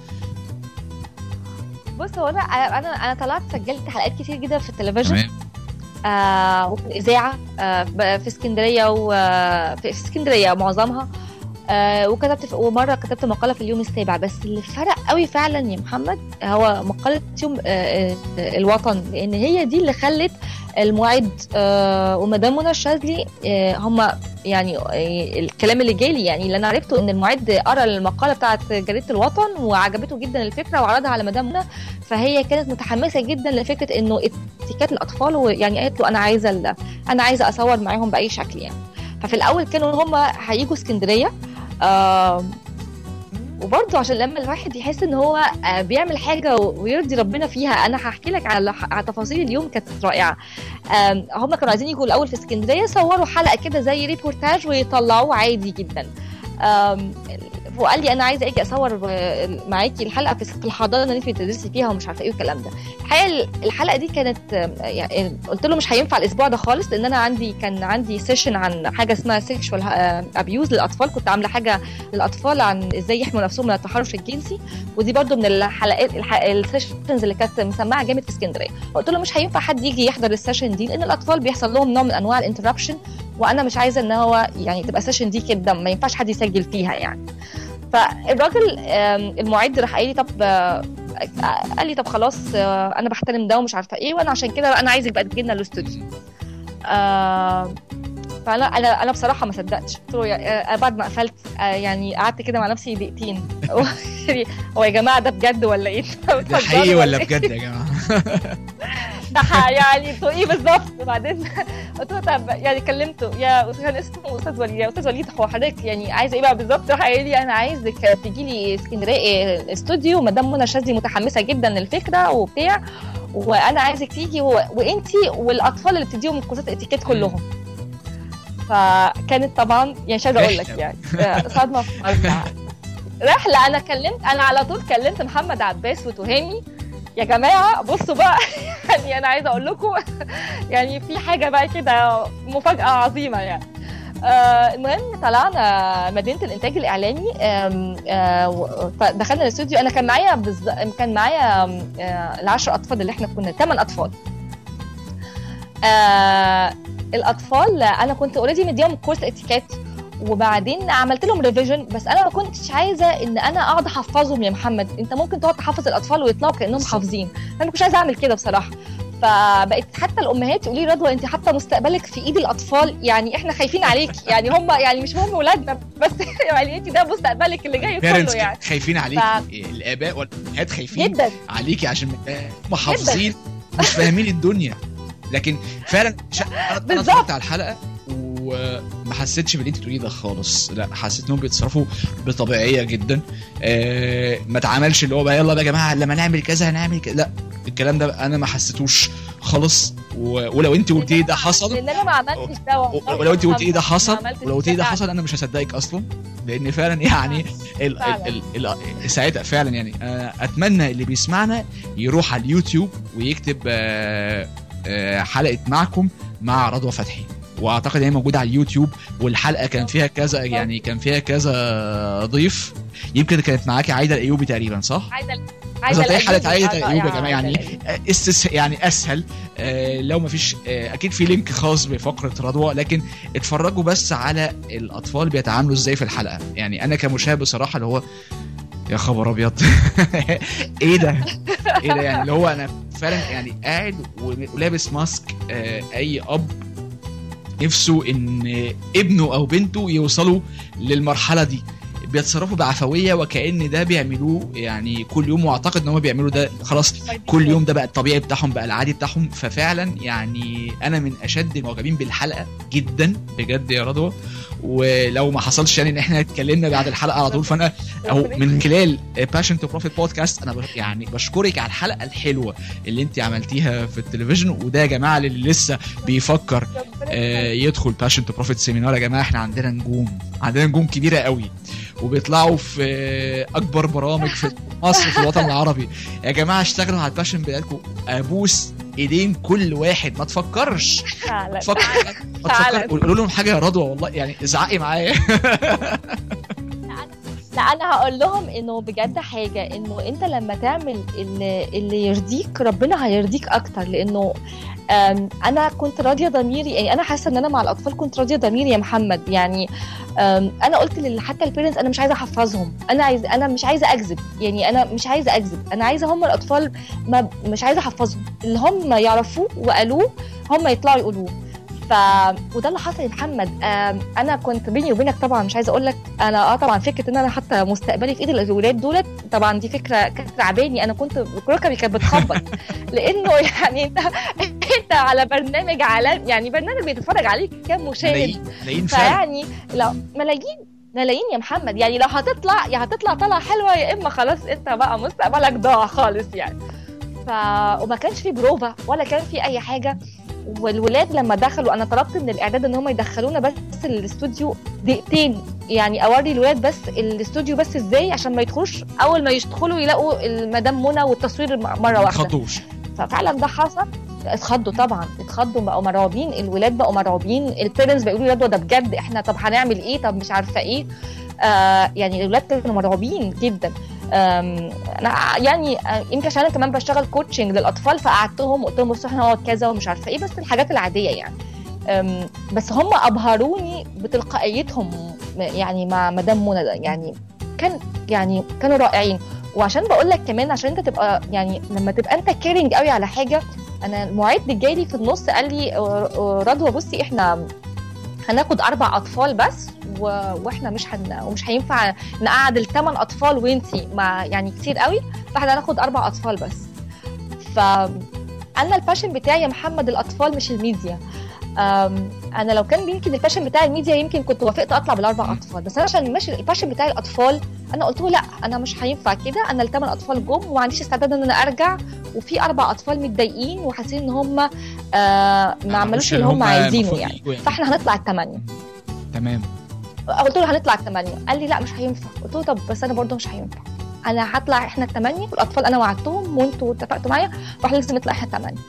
بص هو انا انا انا طلعت سجلت حلقات كتير جدا في التلفزيون تمام آه وفي الاذاعه آه ب- في اسكندريه وفي اسكندريه معظمها آه وكتبت في ومره كتبت مقاله في اليوم السابع بس اللي فرق قوي فعلا يا محمد هو مقاله يوم آه آه الوطن لان هي دي اللي خلت المعد آه ومدام منى الشاذلي آه هم يعني آه الكلام اللي جالي يعني اللي انا عرفته ان المعد قرا المقاله بتاعت جريده الوطن وعجبته جدا الفكره وعرضها على مدام منى فهي كانت متحمسه جدا لفكره انه اتيكات الاطفال ويعني قالت له انا عايزه ال- انا عايزه اصور معاهم باي شكل يعني ففي الاول كانوا هم هيجوا اسكندريه آه وبرضه عشان لما الواحد يحس ان هو آه، بيعمل حاجه ويرضي ربنا فيها انا هحكي لك على على تفاصيل اليوم كانت رائعه آم، هم كانوا عايزين يجوا الاول في اسكندريه صوروا حلقه كده زي ريبورتاج ويطلعوه عادي جدا آم، وقال لي انا عايزه اجي اصور آه، معاكي الحلقه في في الحضانه اللي انت بتدرسي فيها ومش عارفه ايه والكلام ده الحقيقه الحلقه دي كانت آه، يعني قلت له مش هينفع الاسبوع ده خالص لان انا عندي كان عندي سيشن عن حاجه اسمها سيكشوال ابيوز للاطفال كنت عامله حاجه للاطفال عن ازاي يحموا نفسهم من التحرش الجنسي ودي برضو من الحلقات الح- السيشنز اللي كانت مسمعه جامد في اسكندريه قلت له مش هينفع حد يجي يحضر السيشن دي لان الاطفال بيحصل لهم نوع من انواع الانتربشن وانا مش عايزه ان هو يعني تبقى السيشن دي كده ما ينفعش حد يسجل فيها يعني فالراجل آم، المعد راح قال لي طب آه، قال لي طب خلاص آه، انا بحترم ده ومش عارفه ايه وانا عشان كده انا عايزك بقى تجي لنا الاستوديو آه، فانا انا انا بصراحه ما صدقتش قلت له يا- آه، بعد ما قفلت آه، يعني قعدت كده مع نفسي دقيقتين هو يا جماعه ده بجد ولا ايه؟ ده حقيقي ولا بجد يا جماعه ده ح- يعني انتوا ايه بالظبط وبعدين قلت له طب يعني كلمته يا كان اسمه استاذ وليد يا استاذ وليد هو حضرتك يعني عايزه ايه بقى بالظبط راح قال لي انا عايزك تيجي لي اسكندريه إيه، استوديو مدام منى شاذلي متحمسه جدا للفكره وبتاع وانا عايزك تيجي و... وانتي والاطفال اللي بتديهم كورسات اتيكيت كلهم فكانت طبعا يعني مش عايزه اقول لك رحلة. يعني آه، صدمه في مرة. رحله انا كلمت انا على طول كلمت محمد عباس وتهامي يا جماعه بصوا بقى يعني انا عايزه اقول لكم يعني في حاجه بقى كده مفاجاه عظيمه يعني آه المهم طلعنا مدينه الانتاج الاعلامي آم، آه و- فدخلنا الاستوديو انا كان معايا بز... كان معايا آم، آه العشر اطفال اللي احنا كنا ثمان اطفال آه الاطفال انا كنت اوريدي مديهم كورس اتيكيت وبعدين عملت لهم ريفيجن بس انا ما كنتش عايزه ان انا اقعد احفظهم يا محمد انت ممكن تقعد تحفظ الاطفال ويطلعوا كانهم حافظين انا ما كنتش عايزه اعمل كده بصراحه فبقت حتى الامهات يقولوا لي رضوى انت حتى مستقبلك في ايد الاطفال يعني احنا خايفين عليك يعني هم يعني مش هم ولادنا بس يعني انت ده مستقبلك اللي جاي بيرنتس كله يعني خايفين عليك ف- الاباء والامهات خايفين جدا عليكي عشان هم حافظين مش فاهمين الدنيا لكن فعلا شا... انا أنا بالظبط. اتفرجت على الحلقه وما حسيتش باللي انت بتقوليه ده خالص لا حسيت انهم بيتصرفوا بطبيعيه جدا آه ما اتعملش اللي هو بقى يلا بقى يا جماعه لما نعمل كذا هنعمل كذا لا الكلام ده انا ما حسيتوش خالص و... ولو انت قلت لي ده حصل لان انا ما عملتش ده والله. ولو انت قلت ايه ده ما حصل عملتش ولو قلت ايه ده فعلا. حصل انا مش هصدقك اصلا لان فعلا يعني ال فعلا. ال ال ال ساعتها فعلا يعني آه، اتمنى اللي بيسمعنا يروح على اليوتيوب ويكتب آه، آه، حلقه معكم مع رضوى فتحي واعتقد هي موجوده على اليوتيوب والحلقه كان فيها كذا يعني كان فيها كذا ضيف يمكن كانت معاكي عايده الايوبي تقريبا صح؟ عايزه بس عايزه هتلاقي حلقه عايده الأيوبي. الايوبي يا آه، جماعه يعني عايزة آه، استس يعني اسهل آه، لو ما فيش آه، اكيد في لينك خاص بفقره رضوى لكن اتفرجوا بس على الاطفال بيتعاملوا ازاي في الحلقه يعني انا كمشاهد بصراحه اللي هو يا خبر ابيض ايه ده ايه ده يعني اللي هو انا فعلا يعني قاعد ولابس ماسك آه، اي اب نفسه ان ابنه او بنته يوصلوا للمرحله دي بيتصرفوا بعفويه وكأن ده بيعملوه يعني كل يوم واعتقد ان هم بيعملوا ده خلاص كل يوم ده بقى الطبيعي بتاعهم بقى العادي بتاعهم ففعلا يعني انا من اشد المعجبين بالحلقه جدا بجد يا رضوى ولو ما حصلش يعني ان احنا اتكلمنا بعد الحلقه على طول فانا او من خلال باشن تو بروفيت بودكاست انا بش- يعني بشكرك على الحلقه الحلوه اللي انت عملتيها في التلفزيون وده يا جماعه اللي لسه بيفكر آه، يدخل باشن تو بروفيت سيمينار يا جماعه احنا عندنا نجوم عندنا نجوم كبيره قوي وبيطلعوا في آه، اكبر برامج في مصر في الوطن العربي يا جماعه اشتغلوا على الباشن بتاعتكم ابوس ايدين كل واحد ما تفكرش فعلا تفكر ما فعلا. تفكر قولوا لهم حاجه يا رضوى والله يعني ازعقي معايا لا انا هقول لهم انه بجد حاجه انه انت لما تعمل اللي, اللي يرضيك ربنا هيرضيك اكتر لانه أم، انا كنت راضيه ضميري يعني انا حاسه ان انا مع الاطفال كنت راضيه ضميري يا محمد يعني أم، انا قلت لل- حتى البيرنتس انا مش عايزه احفظهم انا عايز انا مش عايزه اكذب يعني انا مش عايزه اكذب انا عايزه هم الاطفال ما مش عايزه احفظهم اللي هم يعرفوه وقالوه هم يطلعوا يقولوه ف وده اللي حصل يا محمد آم، انا كنت بيني وبينك طبعا مش عايزه اقول لك انا اه طبعا فكره ان انا حتى مستقبلي في ايد الولاد دولت طبعا دي فكره كانت تعباني انا كنت ركبي كانت بتخبط لانه يعني انت انت على برنامج عالمي يعني برنامج بيتفرج عليه كام مشاهد ملايين ملايين فعلا فيعني لو ملايين ملايين يا محمد يعني لو هتطلع يا هتطلع طلعه حلوه يا اما خلاص انت بقى مستقبلك ضاع خالص يعني ف وما كانش في بروفا ولا كان في اي حاجه والولاد لما دخلوا انا طلبت من الاعداد ان هم يدخلونا بس الاستوديو دقيقتين يعني اوري الولاد بس الاستوديو بس ازاي عشان ما يدخلوش اول ما يدخلوا يلاقوا المدام منى والتصوير مره ما واحده تخضوش ففعلا ده حصل اتخضوا طبعا اتخضوا بقوا مرعوبين الولاد بقوا مرعوبين البيرنتس بيقولوا يا رضوى ده بجد احنا طب هنعمل ايه طب مش عارفه ايه آه يعني الولاد كانوا مرعوبين جدا آم، انا يعني آه، يمكن عشان انا كمان بشتغل كوتشنج للاطفال فقعدتهم وقلت لهم بصوا احنا هنقعد كذا ومش عارفه ايه بس الحاجات العاديه يعني آم، بس هم ابهروني بتلقائيتهم يعني مع مدام منى ده يعني كان يعني كانوا رائعين وعشان بقول لك كمان عشان انت تبقى يعني لما تبقى انت كيرنج قوي على حاجه انا المعد جاي لي في النص قال لي آه، آه، رضوى بصي احنا هناخد اربع اطفال بس و... واحنا مش هن... ومش هينفع نقعد الثمان اطفال وانتي مع يعني كتير قوي فاحنا هناخد اربع اطفال بس ف انا الباشن بتاعي يا محمد الاطفال مش الميديا أم، انا لو كان يمكن الباشن بتاعي الميديا يمكن كنت وافقت اطلع بالاربع اطفال بس انا عشان ماشي الباشن بتاعي الاطفال انا قلت له لا انا مش هينفع كده انا الثمان اطفال جم وما عنديش استعداد ان انا ارجع وفي اربع اطفال متضايقين وحاسين ان هم آه ما عملوش اللي هم عايزينه المفروض يعني يجوا فاحنا هنطلع الثمانيه تمام قلت له هنطلع الثمانيه قال لي لا مش هينفع قلت له طب بس انا برضه مش هينفع انا هطلع احنا الثمانيه والاطفال انا وعدتهم وانتوا اتفقتوا معايا واحنا لازم نطلع احنا الثمانيه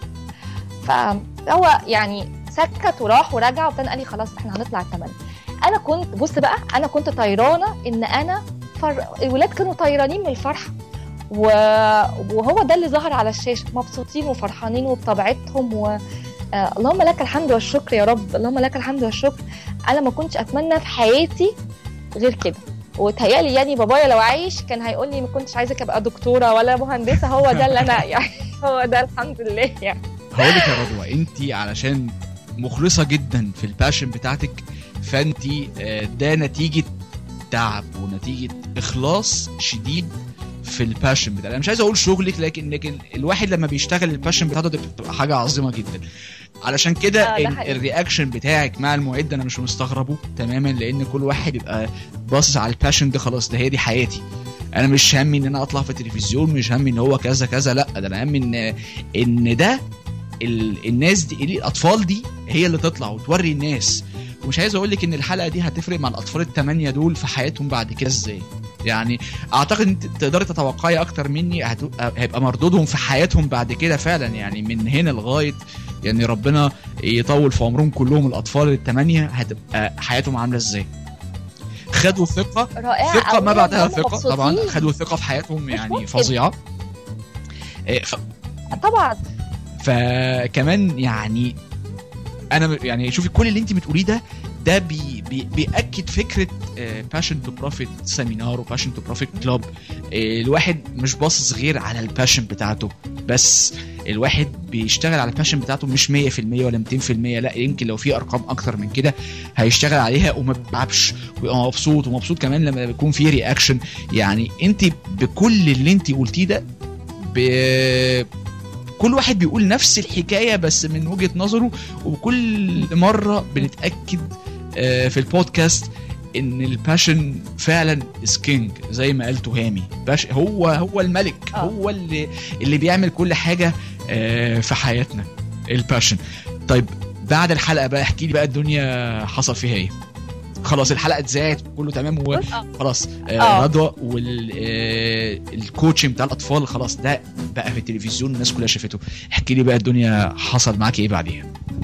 فهو يعني سكت وراح ورجع وبعدين قال لي خلاص احنا هنطلع الثمانيه انا كنت بص بقى انا كنت طيرانه ان انا فر... الولاد كانوا طيرانين من الفرحه و... وهو ده اللي ظهر على الشاشه مبسوطين وفرحانين وبطبيعتهم و... آه اللهم لك الحمد والشكر يا رب اللهم لك الحمد والشكر انا ما كنتش اتمنى في حياتي غير كده وتهيألي يعني بابايا لو عايش كان هيقول لي ما كنتش عايزك ابقى دكتوره ولا مهندسه هو ده اللي انا يعني هو ده الحمد لله يعني هقول لك يا رضوى انت علشان مخلصه جدا في الباشن بتاعتك فانت آه، ده نتيجه تعب ونتيجه اخلاص شديد في الباشن بتاعك انا مش عايز اقول شغلك لكن لكن الواحد لما بيشتغل الباشن بتاعته دي بتبقى حاجه عظيمه جدا علشان كده آه، ده ال- حقيقي. الرياكشن بتاعك مع المعد انا مش مستغربه تماما لان كل واحد يبقى باصص على الباشن ده خلاص ده هي دي حياتي انا مش همي ان انا اطلع في التلفزيون مش همي ان هو كذا كذا لا ده انا همي ان ان ده ال... الناس دي الاطفال دي هي اللي تطلع وتوري الناس ومش عايز اقول لك ان الحلقه دي هتفرق مع الاطفال الثمانيه دول في حياتهم بعد كده ازاي يعني اعتقد انت تقدري تتوقعي اكتر مني هت... هيبقى مردودهم في حياتهم بعد كده فعلا يعني من هنا لغايه يعني ربنا يطول في عمرهم كلهم الاطفال الثمانيه هتبقى حياتهم عامله ازاي خدوا ثقه رائعه ثقه ما أولاً بعدها هم ثقه طبعا مبسوطين. خدوا ثقه في حياتهم يعني ممكن. فظيعه إيه، ف... طبعا فكمان يعني انا ب- يعني شوفي كل اللي انت بتقوليه ده ده بي بي بياكد فكره باشن تو بروفيت سيمينار وباشن تو بروفيت كلوب الواحد مش باصص غير على الباشن بتاعته بس الواحد بيشتغل على الباشن بتاعته مش 100% ولا 200% لا يمكن لو في ارقام اكتر من كده هيشتغل عليها وما بيتعبش ويبقى مبسوط ومبسوط كمان لما بيكون في رياكشن يعني انت بكل اللي انت قلتيه ده ب... كل واحد بيقول نفس الحكايه بس من وجهه نظره وكل مره بنتاكد آه، في البودكاست ان الباشن فعلا از كينج زي ما قال تهامي باش هو هو الملك آه. هو اللي اللي بيعمل كل حاجه آه، في حياتنا الباشن طيب بعد الحلقه بقى احكي لي بقى الدنيا حصل فيها ايه خلاص الحلقه اتذاعت كله تمام بص، آه. وخلاص آه. آه رضوى والكوتشنج بتاع الاطفال خلاص ده بقى في التلفزيون الناس كلها شافته احكي لي بقى الدنيا حصل معاك ايه بعديها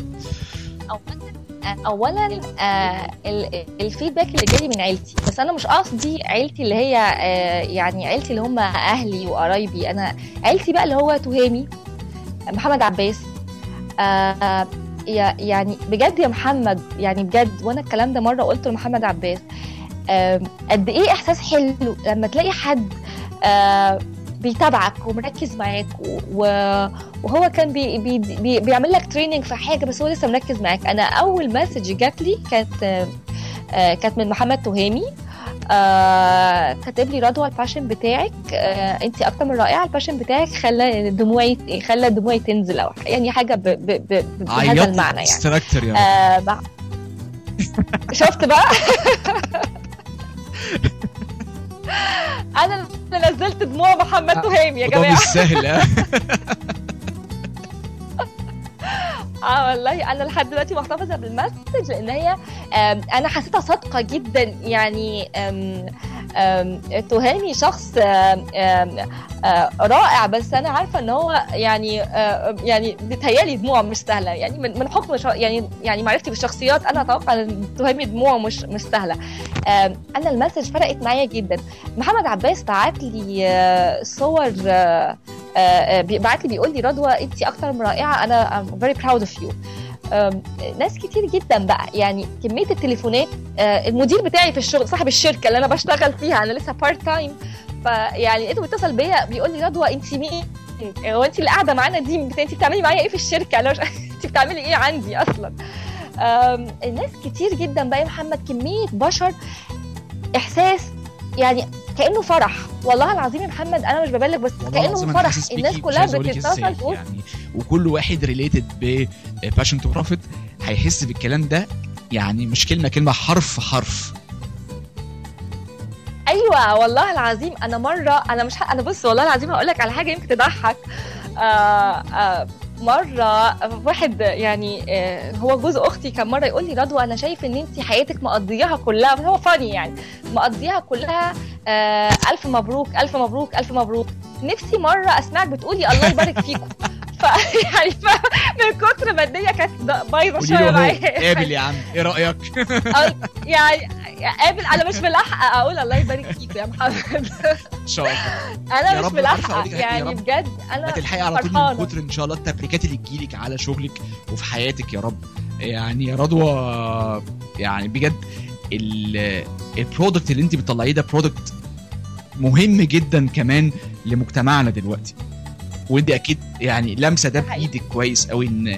اولا اولا آه ال- الفيدباك اللي جالي من عيلتي بس انا مش قصدي عيلتي اللي هي آه يعني عيلتي اللي هم اهلي وقرايبي انا عيلتي بقى اللي هو تهامي محمد عباس آه يا- يعني بجد يا محمد يعني بجد وانا الكلام ده مره قلته لمحمد عباس آه قد ايه احساس حلو لما تلاقي حد آه بيتابعك ومركز معاك و- و- وهو كان بي بي بي بيعمل لك تريننج في حاجه بس هو لسه مركز معاك انا اول مسج جات لي كانت آه، آه، كانت من محمد تهامي آه كاتب لي رضوى الباشن بتاعك آه انت اكتر من رائعه الباشن بتاعك خلى دموعي خلى دموعي تنزل او يعني حاجه ب ب ب بهذا المعنى يعني استراكتر يا آه بع- شفت بقى انا اللي نزلت دموع محمد تهامي يا ده جماعه مش سهل آه. اه والله انا لحد دلوقتي محتفظه بالمسج لان هي آم، انا حسيتها صادقه جدا يعني آم، آم، تهامي شخص آم، آم، آه، رائع بس انا عارفه ان هو يعني آه، يعني بيتهيالي دموع مش سهله يعني من من حكم شا- يعني يعني معرفتي بالشخصيات انا اتوقع ان تهامي دموع مش مش سهله آم، انا المسج فرقت معايا جدا محمد عباس بعت لي آه، صور آه، آه، آه، بعت لي بيقول لي رضوى انت اكتر من رائعه انا I'm very proud of you آم، ناس كتير جدا بقى يعني كميه التليفونات آه، المدير بتاعي في الشغل صاحب الشركه اللي انا بشتغل فيها انا لسه بارت تايم فيعني لقيته بيتصل بيا بيقول لي رضوى انت مين هو انت اللي قاعده معانا دي انت بتعملي معايا ايه في الشركه انا مش انت بتعملي ايه عندي اصلا آم، الناس كتير جدا بقى يا محمد كميه بشر احساس يعني كانه فرح والله العظيم يا محمد انا مش ببالغ بس والله العظيم كانه أنا فرح حاسس الناس بيكي، مش كلها عايز أقولك إزاي بتتصل تقول يعني وكل واحد ريليتد ب باشن تو بروفيت هيحس بالكلام ده يعني مش كلمه كلمه حرف حرف ايوه والله العظيم انا مره انا مش ه... انا بص والله العظيم هقول لك على حاجه يمكن تضحك آه آه مره واحد يعني آه هو جوز اختي كان مره يقول لي رضوى انا شايف ان انت حياتك مقضياها كلها هو فاني يعني مقضياها كلها آه الف مبروك الف مبروك الف مبروك نفسي مره اسمعك بتقولي الله يبارك فيكم ف يعني ف... من كتر ما الدنيا كانت بايظه قولي شويه له هو معايا قابل يا عم ايه رايك أو- يعني قابل انا مش ملاحقه اقول الله يبارك فيك يا محمد ان شاء الله انا يا مش رب عارفة ملاحقه أقول لك يا يعني رب. بجد انا هتلحقي على طول من فرحانة. كتر ان شاء الله التبريكات اللي تجيلك على شغلك وفي حياتك يا رب يعني يا رضوى يعني بجد ال- البرودكت اللي انت بتطلعيه ده برودكت مهم جدا كمان لمجتمعنا دلوقتي وانت اكيد يعني لمسه ده ده حقيقي. بايدك كويس قوي ان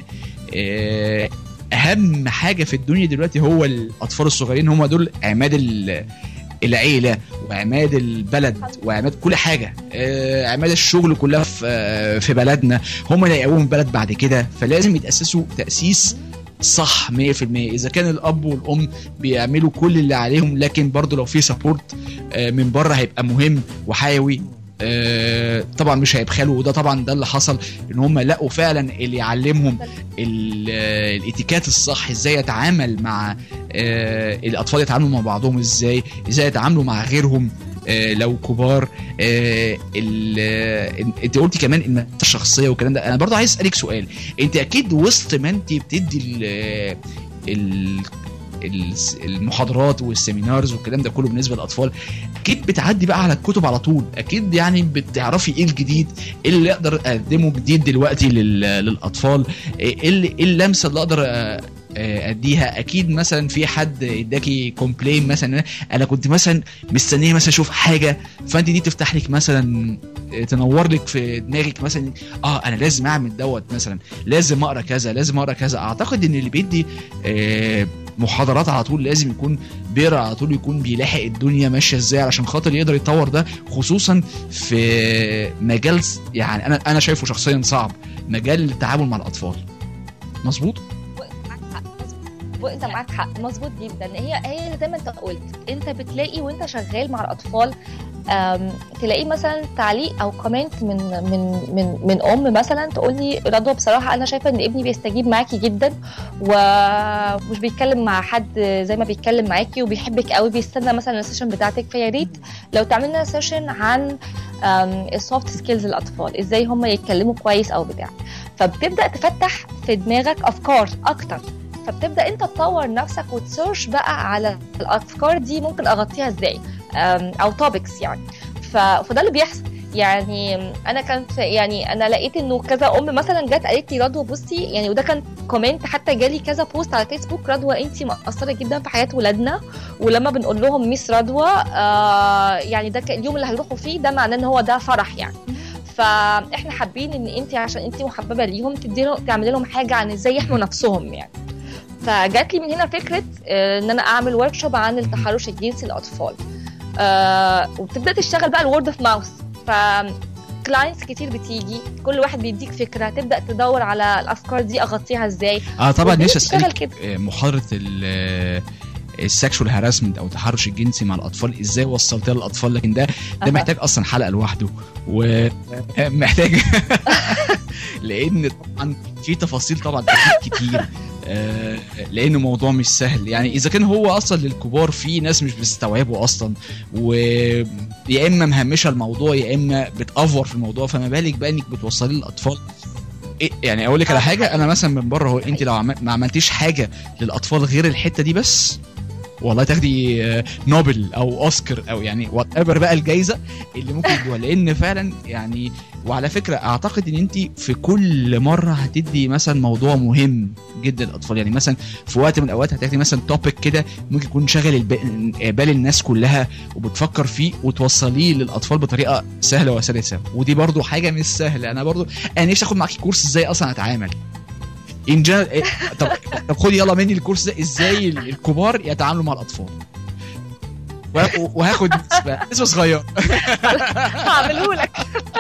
آه، اهم حاجه في الدنيا دلوقتي هو الاطفال الصغيرين هم دول عماد ال- العيله وعماد البلد وعماد كل حاجه آه، عماد الشغل كلها في آه، في بلدنا هم اللي هيقوموا البلد بعد كده فلازم يتاسسوا تاسيس صح 100% اذا كان الاب والام بيعملوا كل اللي عليهم لكن برضه لو في سبورت من بره هيبقى مهم وحيوي آه، طبعا مش هيبخلوا وده طبعا ده اللي حصل ان هم لقوا فعلا اللي يعلمهم ال- آه، الاتيكات الصح ازاي يتعامل مع آه، الاطفال يتعاملوا مع بعضهم ازاي ازاي يتعاملوا مع غيرهم آه، لو كبار آه، ال- آه، انت قلتي كمان ان الشخصيه والكلام ده انا برضه عايز اسالك سؤال انت اكيد وسط ما انت بتدي ال- ال- الس- المحاضرات والسيمينارز والكلام ده كله بالنسبه للاطفال اكيد بتعدي بقى على الكتب على طول اكيد يعني بتعرفي ايه الجديد ايه اللي اقدر اقدمه جديد دلوقتي لل- للاطفال ايه اللي- إيه اللمسه اللي اقدر أ- اديها اكيد مثلا في حد اداكي كومبلين مثلا انا كنت مثلا مستنيه مثلا اشوف حاجه فانت دي تفتح لك مثلا تنور لك في دماغك مثلا اه انا لازم اعمل دوت مثلا لازم اقرا كذا لازم اقرا كذا اعتقد ان اللي بيدي آه محاضرات على طول لازم يكون بيقرا على طول يكون بيلاحق الدنيا ماشيه ازاي علشان خاطر يقدر يطور ده خصوصا في مجال يعني انا انا شايفه شخصيا صعب مجال التعامل مع الاطفال مظبوط وانت معاك حق مظبوط جدا هي هي زي ما انت قلت انت بتلاقي وانت شغال مع الاطفال تلاقي مثلا تعليق او كومنت من من من من ام مثلا تقول لي رضوى بصراحه انا شايفه ان ابني بيستجيب معاكي جدا ومش بيتكلم مع حد زي ما بيتكلم معاكي وبيحبك قوي بيستنى مثلا السيشن بتاعتك فيا ريت لو تعملنا سيشن عن السوفت سكيلز للاطفال ازاي هم يتكلموا كويس او بتاع فبتبدا تفتح في دماغك افكار اكتر فبتبدا انت تطور نفسك وتسيرش بقى على الافكار دي ممكن اغطيها ازاي او توبكس يعني فده اللي بيحصل يعني انا كانت يعني انا لقيت انه كذا ام مثلا جت قالت لي رضوى بصي يعني وده كان كومنت حتى جالي كذا بوست على فيسبوك رضوى انت مقصره جدا في حياه ولادنا ولما بنقول لهم ميس رضوى آه يعني ده اليوم اللي هيروحوا فيه ده معناه ان هو ده فرح يعني فاحنا حابين ان انت عشان انت محببه ليهم تدي لهم تعملي لهم حاجه عن ازاي يحموا نفسهم يعني فجات لي من هنا فكره ان انا اعمل ورك شوب عن التحرش الجنسي للاطفال آه وبتبدا تشتغل بقى الورد اوف ماوث ف كلاينتس كتير بتيجي كل واحد بيديك فكره تبدا تدور على الافكار دي اغطيها ازاي اه طبعا نفسي اسالك محاضره السكشوال هاراسمنت او التحرش الجنسي مع الاطفال ازاي وصلتها للاطفال لكن ده ده محتاج اصلا حلقه لوحده ومحتاج لان طبعا في تفاصيل طبعا كتير آه لانه موضوع مش سهل يعني اذا كان هو اصلا للكبار في ناس مش بتستوعبه اصلا ويا اما مهمشه الموضوع يا اما بتافور في الموضوع فما بالك بقى انك بتوصلي للاطفال إيه يعني اقول لك على حاجه انا مثلا من بره هو انت لو عم... ما عملتيش حاجه للاطفال غير الحته دي بس والله تاخدي نوبل او اوسكار او يعني وات ايفر بقى الجايزه اللي ممكن يدوها لان فعلا يعني وعلى فكره اعتقد ان انت في كل مره هتدي مثلا موضوع مهم جدا للاطفال يعني مثلا في وقت من الاوقات هتاخدي مثلا توبيك كده ممكن يكون شاغل بال الناس كلها وبتفكر فيه وتوصليه للاطفال بطريقه سهله وسلسه ودي برضو حاجه مش سهله انا برضو انا نفسي اخد معاكي كورس ازاي اصلا اتعامل ان جا... طب طب خدي يلا مني الكورس ده ازاي الكبار يتعاملوا مع الاطفال وهاخد نسبه نسبه صغيره هعمله لك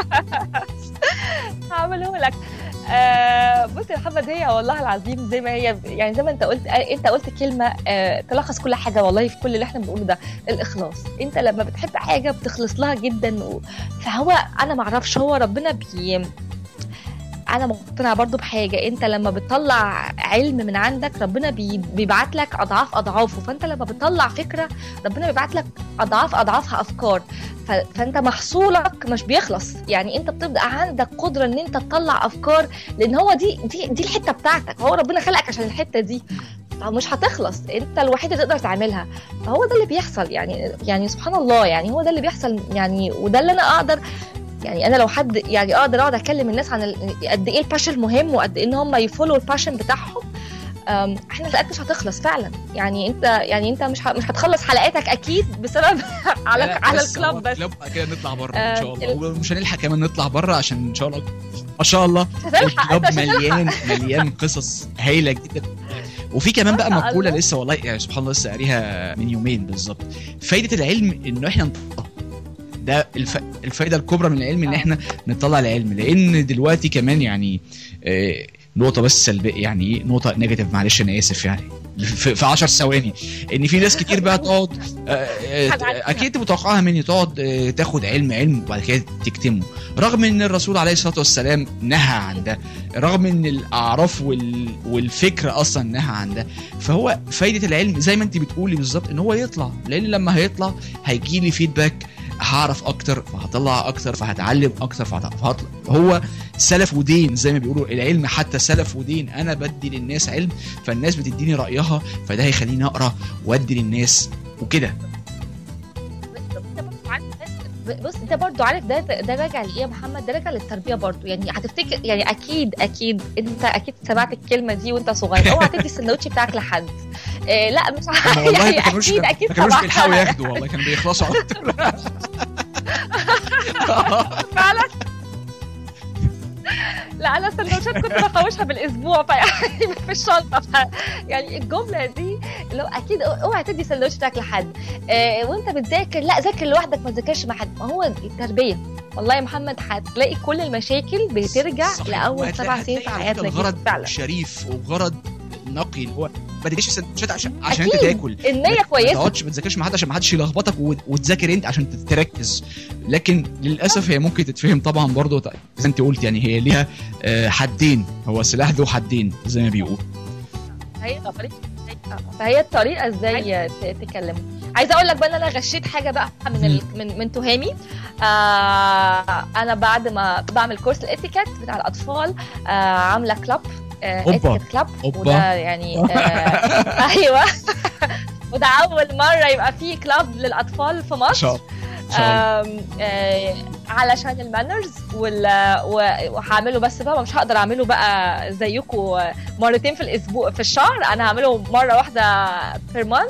هعمله لك آه بص يا محمد هي والله العظيم زي ما هي يعني زي ما انت قلت انت قلت كلمه آه تلخص كل حاجه والله في كل اللي احنا بنقوله ده الاخلاص انت لما بتحب حاجه بتخلص لها جدا و... فهو انا ما اعرفش هو ربنا بي انا مقتنعه برضو بحاجه انت لما بتطلع علم من عندك ربنا بي... بيبعت لك اضعاف اضعافه فانت لما بتطلع فكره ربنا بيبعت لك اضعاف اضعافها افكار ف... فانت محصولك مش بيخلص يعني انت بتبقى عندك قدره ان انت تطلع افكار لان هو دي دي دي الحته بتاعتك هو ربنا خلقك عشان الحته دي مش هتخلص انت الوحيد اللي تقدر تعملها فهو ده اللي بيحصل يعني يعني سبحان الله يعني هو ده اللي بيحصل يعني وده اللي انا اقدر يعني انا لو حد يعني اقدر اقعد اكلم الناس عن قد ايه الباشن مهم وقد ايه ان هم يفولوا الباشن بتاعهم احنا الحلقات مش هتخلص فعلا يعني انت يعني انت مش مش هتخلص حلقاتك اكيد بسبب على على الكلاب بس كلاب كده نطلع بره ان شاء الله ومش هنلحق كمان نطلع بره عشان ان شاء الله ما شاء الله الكلاب مليان مليان قصص هايله جدا وفي كمان بقى مقوله لسه والله يعني سبحان الله لسه قاريها من يومين بالظبط فايده العلم انه احنا نطلع ده الف... الفائده الكبرى من العلم ان احنا نطلع العلم لان دلوقتي كمان يعني آه نقطه بس سلبيه يعني ايه نقطه نيجاتيف معلش انا اسف يعني في 10 ثواني ان في ناس كتير بقى تقعد اكيد متوقعها مني تقعد تاخد علم علم وبعد كده تكتمه رغم ان الرسول عليه الصلاه والسلام نهى عن ده رغم ان الاعراف وال... والفكر اصلا نهى عن ده فهو فايده العلم زي ما انت بتقولي بالظبط ان هو يطلع لان لما هيطلع هيجي لي فيدباك هعرف اكتر فهطلع اكتر فهتعلم اكتر فهطلع هو سلف ودين زي ما بيقولوا العلم حتى سلف ودين انا بدي للناس علم فالناس بتديني رايها فده هيخليني اقرا وادي للناس وكده بص انت برضو عارف ده ده راجع لايه يا محمد ده راجع للتربيه برضو يعني هتفتكر يعني اكيد اكيد انت اكيد سمعت الكلمه دي وانت صغير اوعى تدي السندوتش بتاعك لحد إيه لا مش والله يعني اكيد اكيد ما كانوش بيلحقوا ياخدوا والله كانوا بيخلصوا اكتر فعلا لا انا السندوتشات كنت بحوشها بالاسبوع فيعني في الشنطه ف يعني الجمله دي اللي هو اكيد اوعى تدي سندوتشاتك لحد آه وانت بتذاكر لا ذاكر لوحدك ما تذاكرش مع حد ما هو التربيه والله يا محمد هتلاقي كل المشاكل بترجع صحيح. لاول وهتلاقي- سبع سنين في هتلاقي حياتنا كده الغرض فعلا شريف وغرض نقي اللي هو ما تديش السندوتشات عشان عشان انت أكيد. تاكل النية ما كويسة تقعدش ما تذاكرش مع حد عشان ما حدش يلخبطك وت- وتذاكر انت عشان تركز لكن للاسف هي ممكن تتفهم طبعا برضو ط- زي انت قلت يعني هي ليها آه، حدين هو سلاح ذو حدين زي ما بيقول هي طريقة فهي الطريقة ازاي ت- تكلمه عايزة اقول لك بقى ان انا غشيت حاجة بقى من ال... من من تهامي آه انا بعد ما بعمل كورس الاتيكيت بتاع الاطفال آه عاملة كلاب آه أوبا. اتيكيت كلاب أوبا. وده يعني آه ايوه وده اول مرة يبقى فيه كلاب للاطفال في ان مصر شاء الله ان شاء الله آم، آه، علشان المانرز وهعمله بس بقى مش هقدر اعمله بقى زيكم مرتين في الاسبوع في الشهر انا هعمله مره واحده بير مانث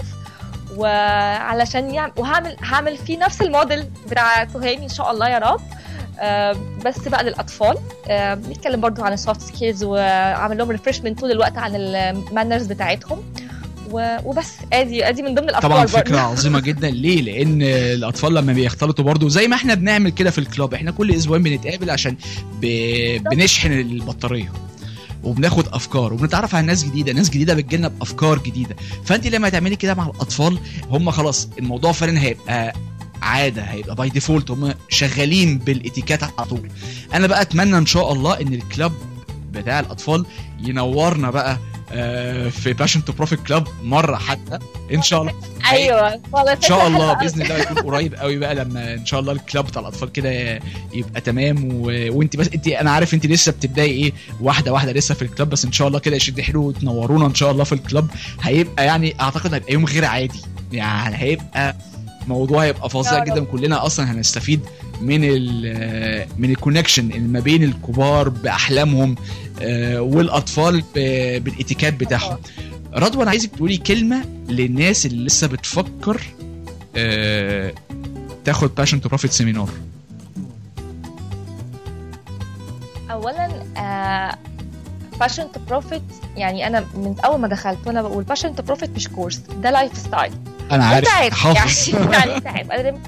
وعلشان يعمل وهعمل هعمل فيه نفس الموديل بتاع تهامي ان شاء الله يا رب آه، بس بقى للاطفال آه، بنتكلم برضو عن السوفت سكيلز وعامل لهم ريفرشمنت طول الوقت عن المانرز بتاعتهم و- وبس ادي ادي من ضمن الافكار طبعا برضو. فكره عظيمه جدا ليه لان الاطفال لما بيختلطوا برضو زي ما احنا بنعمل كده في الكلاب احنا كل اسبوعين بنتقابل عشان ب... بنشحن البطاريه وبناخد افكار وبنتعرف على ناس جديده ناس جديده بتجيلنا بافكار جديده فانت لما تعملي كده مع الاطفال هم خلاص الموضوع فعلا هيبقى عاده هيبقى باي ديفولت هم شغالين بالاتيكيت على طول انا بقى اتمنى ان شاء الله ان الكلاب بتاع الاطفال ينورنا بقى آه، في باشن تو بروفيت كلاب مره حتى ان شاء الله ايوه والله ان شاء الله فكرة باذن الله يكون قريب قوي بقى لما ان شاء الله الكلاب بتاع الاطفال كده يبقى تمام و... وانت بس انت انا عارف انت لسه بتبداي ايه واحده واحده لسه في الكلاب بس ان شاء الله كده يشد حلو وتنورونا ان شاء الله في الكلاب هيبقى يعني اعتقد هيبقى يوم غير عادي يعني هيبقى موضوع هيبقى فظيع يا رب. جدا كلنا اصلا هنستفيد من ال من الكونكشن اللي ما بين الكبار باحلامهم آه، والاطفال ب- بالاتيكيت بتاعهم رضوى انا عايزك تقولي كلمه للناس اللي لسه بتفكر آه، تاخد باشن تو بروفيت سيمينار اولا باشن تو بروفيت يعني انا من اول ما دخلت وانا بقول باشن تو بروفيت مش كورس ده لايف ستايل انا انت عارف حافظ يعني يعني انت عارف انا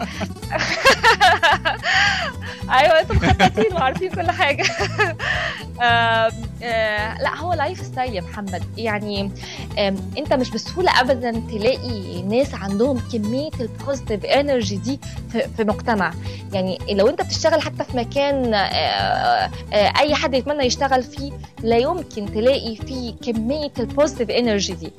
ايوه انتم مخططين وعارفين كل حاجه آم، آه، لا هو لايف ستايل يا محمد يعني آم، انت مش بسهوله ابدا تلاقي ناس عندهم كميه البوزيتيف انرجي دي في في مجتمع يعني لو انت بتشتغل حتى في مكان آه، آه، اي حد يتمنى يشتغل فيه لا يمكن تلاقي فيه كميه البوزيتيف انرجي دي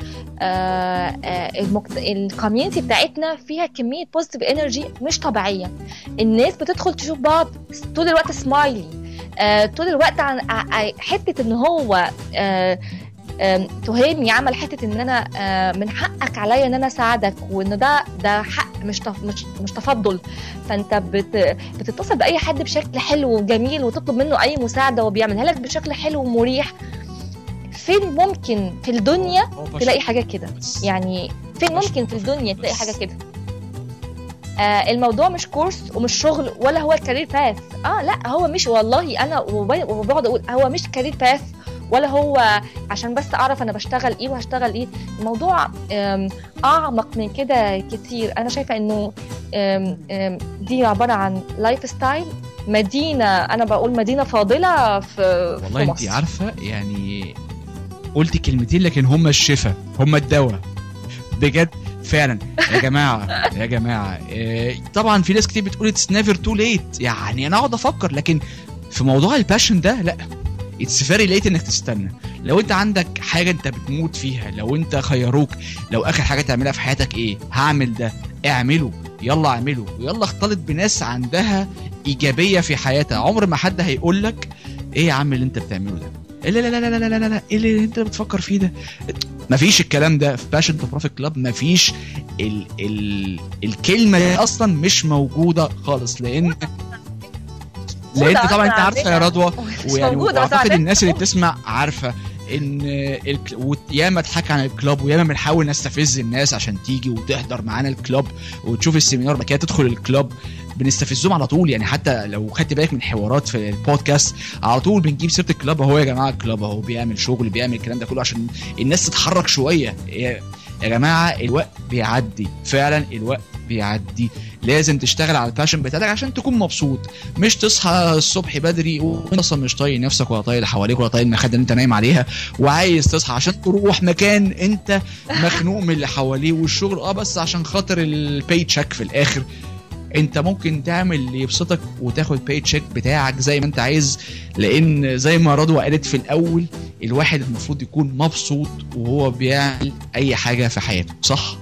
الكوميونتي بتاعتنا فيها كميه بوزيتيف انرجي مش طبيعيه الناس بتدخل تشوف بعض طول الوقت سمايلي آه، طول الوقت عن ع- ع- حته ان هو آه، آم، تهامي عمل حته ان انا آه، من حقك عليا ان انا اساعدك وان ده ده حق مش تف- مش مش تفضل فانت بت بتتصل باي حد بشكل حلو وجميل وتطلب منه اي مساعده وبيعملها لك بشكل حلو ومريح فين ممكن في الدنيا تلاقي حاجه كده يعني فين بس- ممكن في الدنيا تلاقي بس. حاجه كده آه الموضوع مش كورس ومش شغل ولا هو كارير باث اه لا هو مش والله انا وب- وبقعد اقول هو مش كارير باث ولا هو عشان بس اعرف انا بشتغل ايه وهشتغل ايه الموضوع آم، اعمق من كده كتير انا شايفه انه آم، آم، دي عباره عن لايف ستايل مدينه انا بقول مدينه فاضله في والله في انت مصر عارفه يعني قلتي كلمتين لكن هم الشفاء هم الدواء بجد فعلا يا جماعه يا جماعه إيه، طبعا في ناس كتير بتقول اتس نيفر تو ليت يعني انا اقعد افكر لكن في موضوع الباشن ده لا اتس فيري ليت انك تستنى لو انت عندك حاجه انت بتموت فيها لو انت خيروك لو اخر حاجه تعملها في حياتك ايه هعمل ده اعمله يلا اعمله ويلا اختلط بناس عندها ايجابيه في حياتها عمر ما حد هيقول لك ايه يا عم اللي انت بتعمله ده لا لا لا لا لا لا لا لا ايه اللي انت بتفكر فيه ده مفيش الكلام ده في باشن تو بروفيت كلاب مفيش ال ال الكلمه دي اصلا مش موجوده خالص لان لان طبعا انت عارفه يا رضوى مش ويعني موجودة، بس واعتقد عارفة. الناس اللي بتسمع عارفه ان الك... وياما اتحكى عن الكلاب وياما بنحاول نستفز الناس عشان تيجي وتحضر معانا الكلاب وتشوف السيمينار بعد كده تدخل الكلاب بنستفزهم على طول يعني حتى لو خدت بالك من حوارات في البودكاست على طول بنجيب سيره الكلاب اهو يا جماعه الكلاب اهو بيعمل شغل بيعمل الكلام ده كله عشان الناس تتحرك شويه يا يا جماعه الوقت بيعدي فعلا الوقت بيعدي لازم تشتغل على الباشن بتاعتك عشان تكون مبسوط مش تصحى الصبح بدري وانت اصلا مش طايق نفسك ولا طايق اللي حواليك ولا طايق المخده اللي انت نايم عليها وعايز تصحى عشان تروح مكان انت مخنوق من اللي حواليه والشغل اه بس عشان خاطر الباي تشيك في الاخر انت ممكن تعمل اللي يبسطك وتاخد باي تشيك بتاعك زي ما انت عايز لان زي ما رضوى قالت في الاول الواحد المفروض يكون مبسوط وهو بيعمل اي حاجه في حياته صح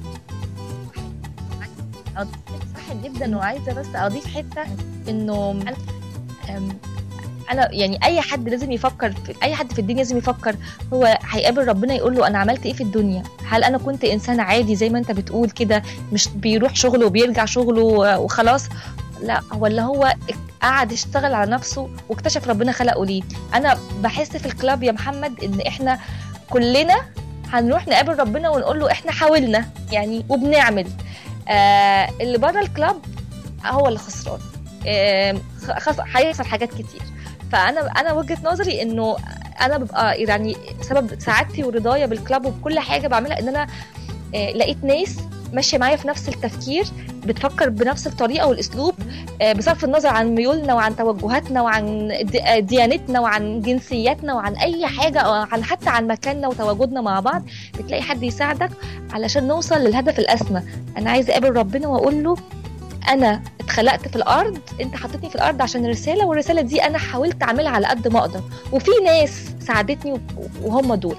صح جدا وعايزه بس اضيف حته انه أم، انا يعني اي حد لازم يفكر في اي حد في الدنيا لازم يفكر هو هيقابل ربنا يقول له انا عملت ايه في الدنيا هل انا كنت انسان عادي زي ما انت بتقول كده مش بيروح شغله وبيرجع شغله وخلاص لا ولا هو قعد يشتغل على نفسه واكتشف ربنا خلقه ليه انا بحس في الكلاب يا محمد ان احنا كلنا هنروح نقابل ربنا ونقول له احنا حاولنا يعني وبنعمل آه اللي بره الكلاب هو اللي خسران آه خس- هيخسر حاجات كتير فانا انا وجهه نظري انه انا ببقى يعني سبب سعادتي ورضايا بالكلاب وبكل حاجه بعملها ان انا آه لقيت ناس ماشيه معايا في نفس التفكير بتفكر بنفس الطريقه والاسلوب آه، بصرف النظر عن ميولنا وعن توجهاتنا وعن دي- آه، ديانتنا وعن جنسياتنا وعن اي حاجه أو عن حتى عن مكاننا وتواجدنا مع بعض بتلاقي حد يساعدك علشان نوصل للهدف الاسمى انا عايزه اقابل ربنا واقول له انا اتخلقت في الارض انت حطيتني في الارض عشان رساله والرساله دي انا حاولت اعملها على قد ما اقدر وفي ناس ساعدتني وهم دول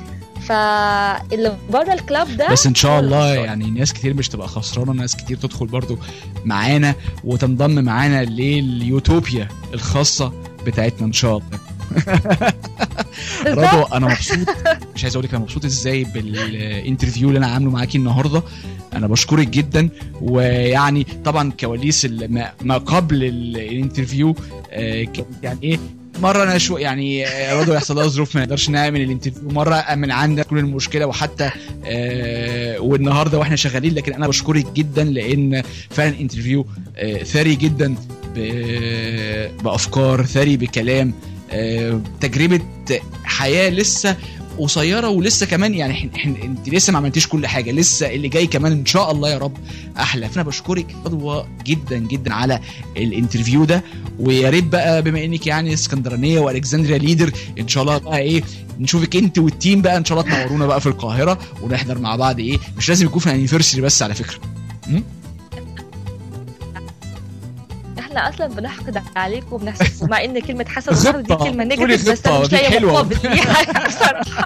فاللي بره الكلاب ده بس ان شاء هو اللي الله خسران. يعني ناس كتير مش تبقى خسرانه ناس كتير تدخل برضو معانا وتنضم معانا لليوتوبيا الخاصه بتاعتنا ان شاء الله بالظبط رضوى انا مبسوط مش عايز اقول لك انا مبسوط ازاي بالانترفيو اللي انا عامله معاكي النهارده انا بشكرك جدا ويعني طبعا كواليس ال- ما- ما قبل ال- الانترفيو آه، كانت يعني ايه مره انا شو يعني آه، رضوى يحصل لها ظروف ما نقدرش نعمل الانترفيو مره من عندنا كل المشكله وحتى آه، والنهارده واحنا شغالين لكن انا بشكرك جدا لان فعلا انترفيو آه، ثري جدا ب- بافكار ثري بكلام آه، تجربه حياه لسه قصيره ولسه كمان يعني إحنا- إحنا- انت لسه ما عملتيش كل حاجه لسه اللي جاي كمان ان شاء الله يا رب احلى فانا بشكرك رضوى جدا جدا على الانترفيو ده ويا ريت بقى بما انك يعني اسكندرانيه والكسندريا ليدر ان شاء الله بقى ايه نشوفك انت والتيم بقى ان شاء الله تنورونا بقى في القاهره ونحضر مع بعض ايه مش لازم يكون في الانيفرساري بس على فكره احنا اصلا بنحقد عليكم وبنحسدكم مع ان كلمه حسد وحقد دي خطة. كلمه قولي نيجاتيف بس خطة، انا مش دي لاقيه حلوة. مقابل ليها بصراحه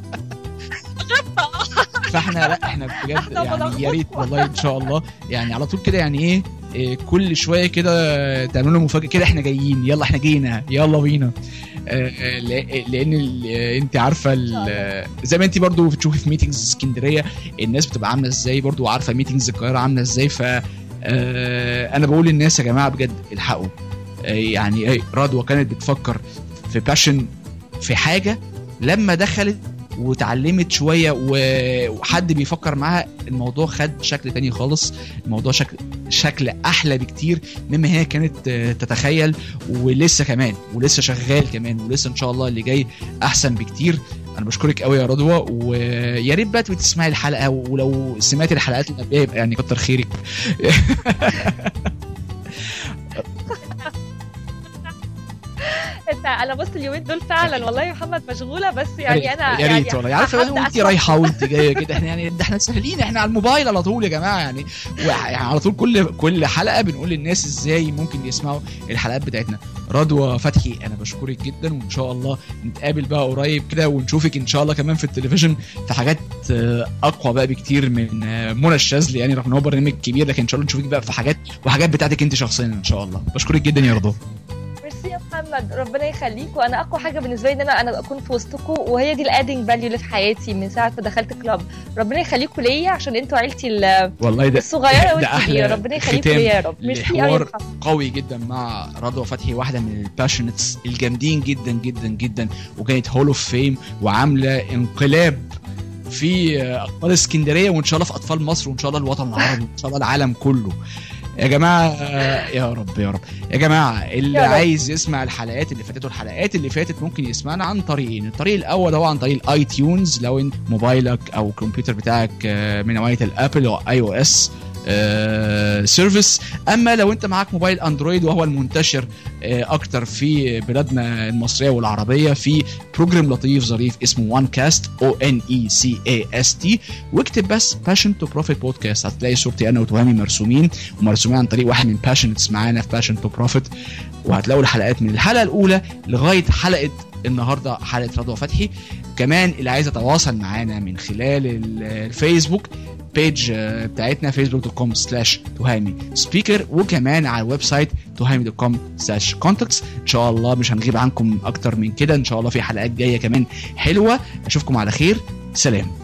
فاحنا لا احنا بجد إحنا يعني يا ريت بنخطط. والله ان شاء الله يعني على طول كده يعني ايه إيه، كل شويه كده تعملوا لنا مفاجاه كده احنا جايين يلا احنا جينا يلا بينا آه، آه، لا- لان ال- آه، انت عارفه ال- زي ما انت برضو بتشوفي في ميتنجز اسكندريه الناس بتبقى عامله ازاي برضو وعارفه ميتنجز القاهره عامله ازاي ف آه، انا بقول للناس يا جماعه بجد الحقوا آه، يعني ايه رضوى كانت بتفكر في باشن في حاجه لما دخلت واتعلمت شويه و- وحد بيفكر معاها الموضوع خد شكل تاني خالص الموضوع شكل شكل احلى بكتير مما هي كانت آه، تتخيل ولسه كمان ولسه شغال كمان ولسه ان شاء الله اللي جاي احسن بكتير انا بشكرك قوي يا رضوى ويا ريت بقى تبقي تسمعي الحلقه ولو سمعتي الحلقات اللي قبلها يبقى يعني كتر خيرك انت انا بص اليومين دول فعلا والله يا محمد مشغوله بس يعني انا يا ريت يعني والله عارفه هبدأ وانت أسمع- رايحه وانت جايه كده احنا يعني ده احنا سهلين احنا على الموبايل على طول يا جماعه يعني يعني على طول كل كل حلقه بنقول للناس ازاي ممكن يسمعوا الحلقات بتاعتنا رضوى فتحي انا بشكرك جدا وان شاء الله نتقابل بقى قريب كده ونشوفك ان شاء الله كمان في التلفزيون في حاجات آه، اقوى بقى بكتير من آه، منى الشاذلي يعني رغم ان هو برنامج كبير لكن ان شاء الله نشوفك بقى في حاجات وحاجات بتاعتك انت شخصيا ان شاء الله بشكرك جدا يا رضوى ميرسي يا محمد ربنا يخليك وانا اقوى حاجه بالنسبه لي ان انا انا اكون في وسطكم وهي دي الادنج فاليو اللي في حياتي من ساعه ما دخلت كلاب ربنا يخليكم ليا عشان انتوا عيلتي ال- والله ده الصغيره ده والكبيره أحلى ربنا يخليكم ختام ليا يا رب ميرسي قوي يا لحوار محمد قوي جدا مع رضوى فتحي واحده من الباشنتس الجامدين جدا جدا جدا وكانت هول اوف فيم وعامله انقلاب في اطفال اسكندريه وان شاء الله في اطفال مصر وان شاء الله الوطن العربي وان شاء الله العالم كله يا جماعه آه، يا رب يا رب يا جماعه اللي يا رب. عايز يسمع الحلقات اللي فاتت والحلقات اللي فاتت ممكن يسمعنا عن طريقين الطريق الاول هو عن طريق الاي تيونز لو انت موبايلك او الكمبيوتر بتاعك آه، من نوعيه الابل او اي او اس سيرفيس اما لو انت معاك موبايل اندرويد وهو المنتشر آه، اكتر في بلادنا المصريه والعربيه في بروجرام لطيف ظريف اسمه وان كاست او ان اي سي اي اس تي واكتب بس باشن تو بروفيت بودكاست هتلاقي صورتي انا وتهامي مرسومين ومرسومين عن طريق واحد من باشنتس معانا في باشن تو بروفيت وهتلاقوا الحلقات من الحلقه الاولى لغايه حلقه النهارده حلقه رضوى فتحي كمان اللي عايز يتواصل معانا من خلال ال- الفيسبوك بيج آه، بتاعتنا فيسبوك دوت كوم سلاش تهامي سبيكر وكمان على الويب سايت تهامي دوت كوم سلاش كونتاكتس ان شاء الله مش هنغيب عنكم اكتر من كده ان شاء الله في حلقات جايه كمان حلوه اشوفكم على خير سلام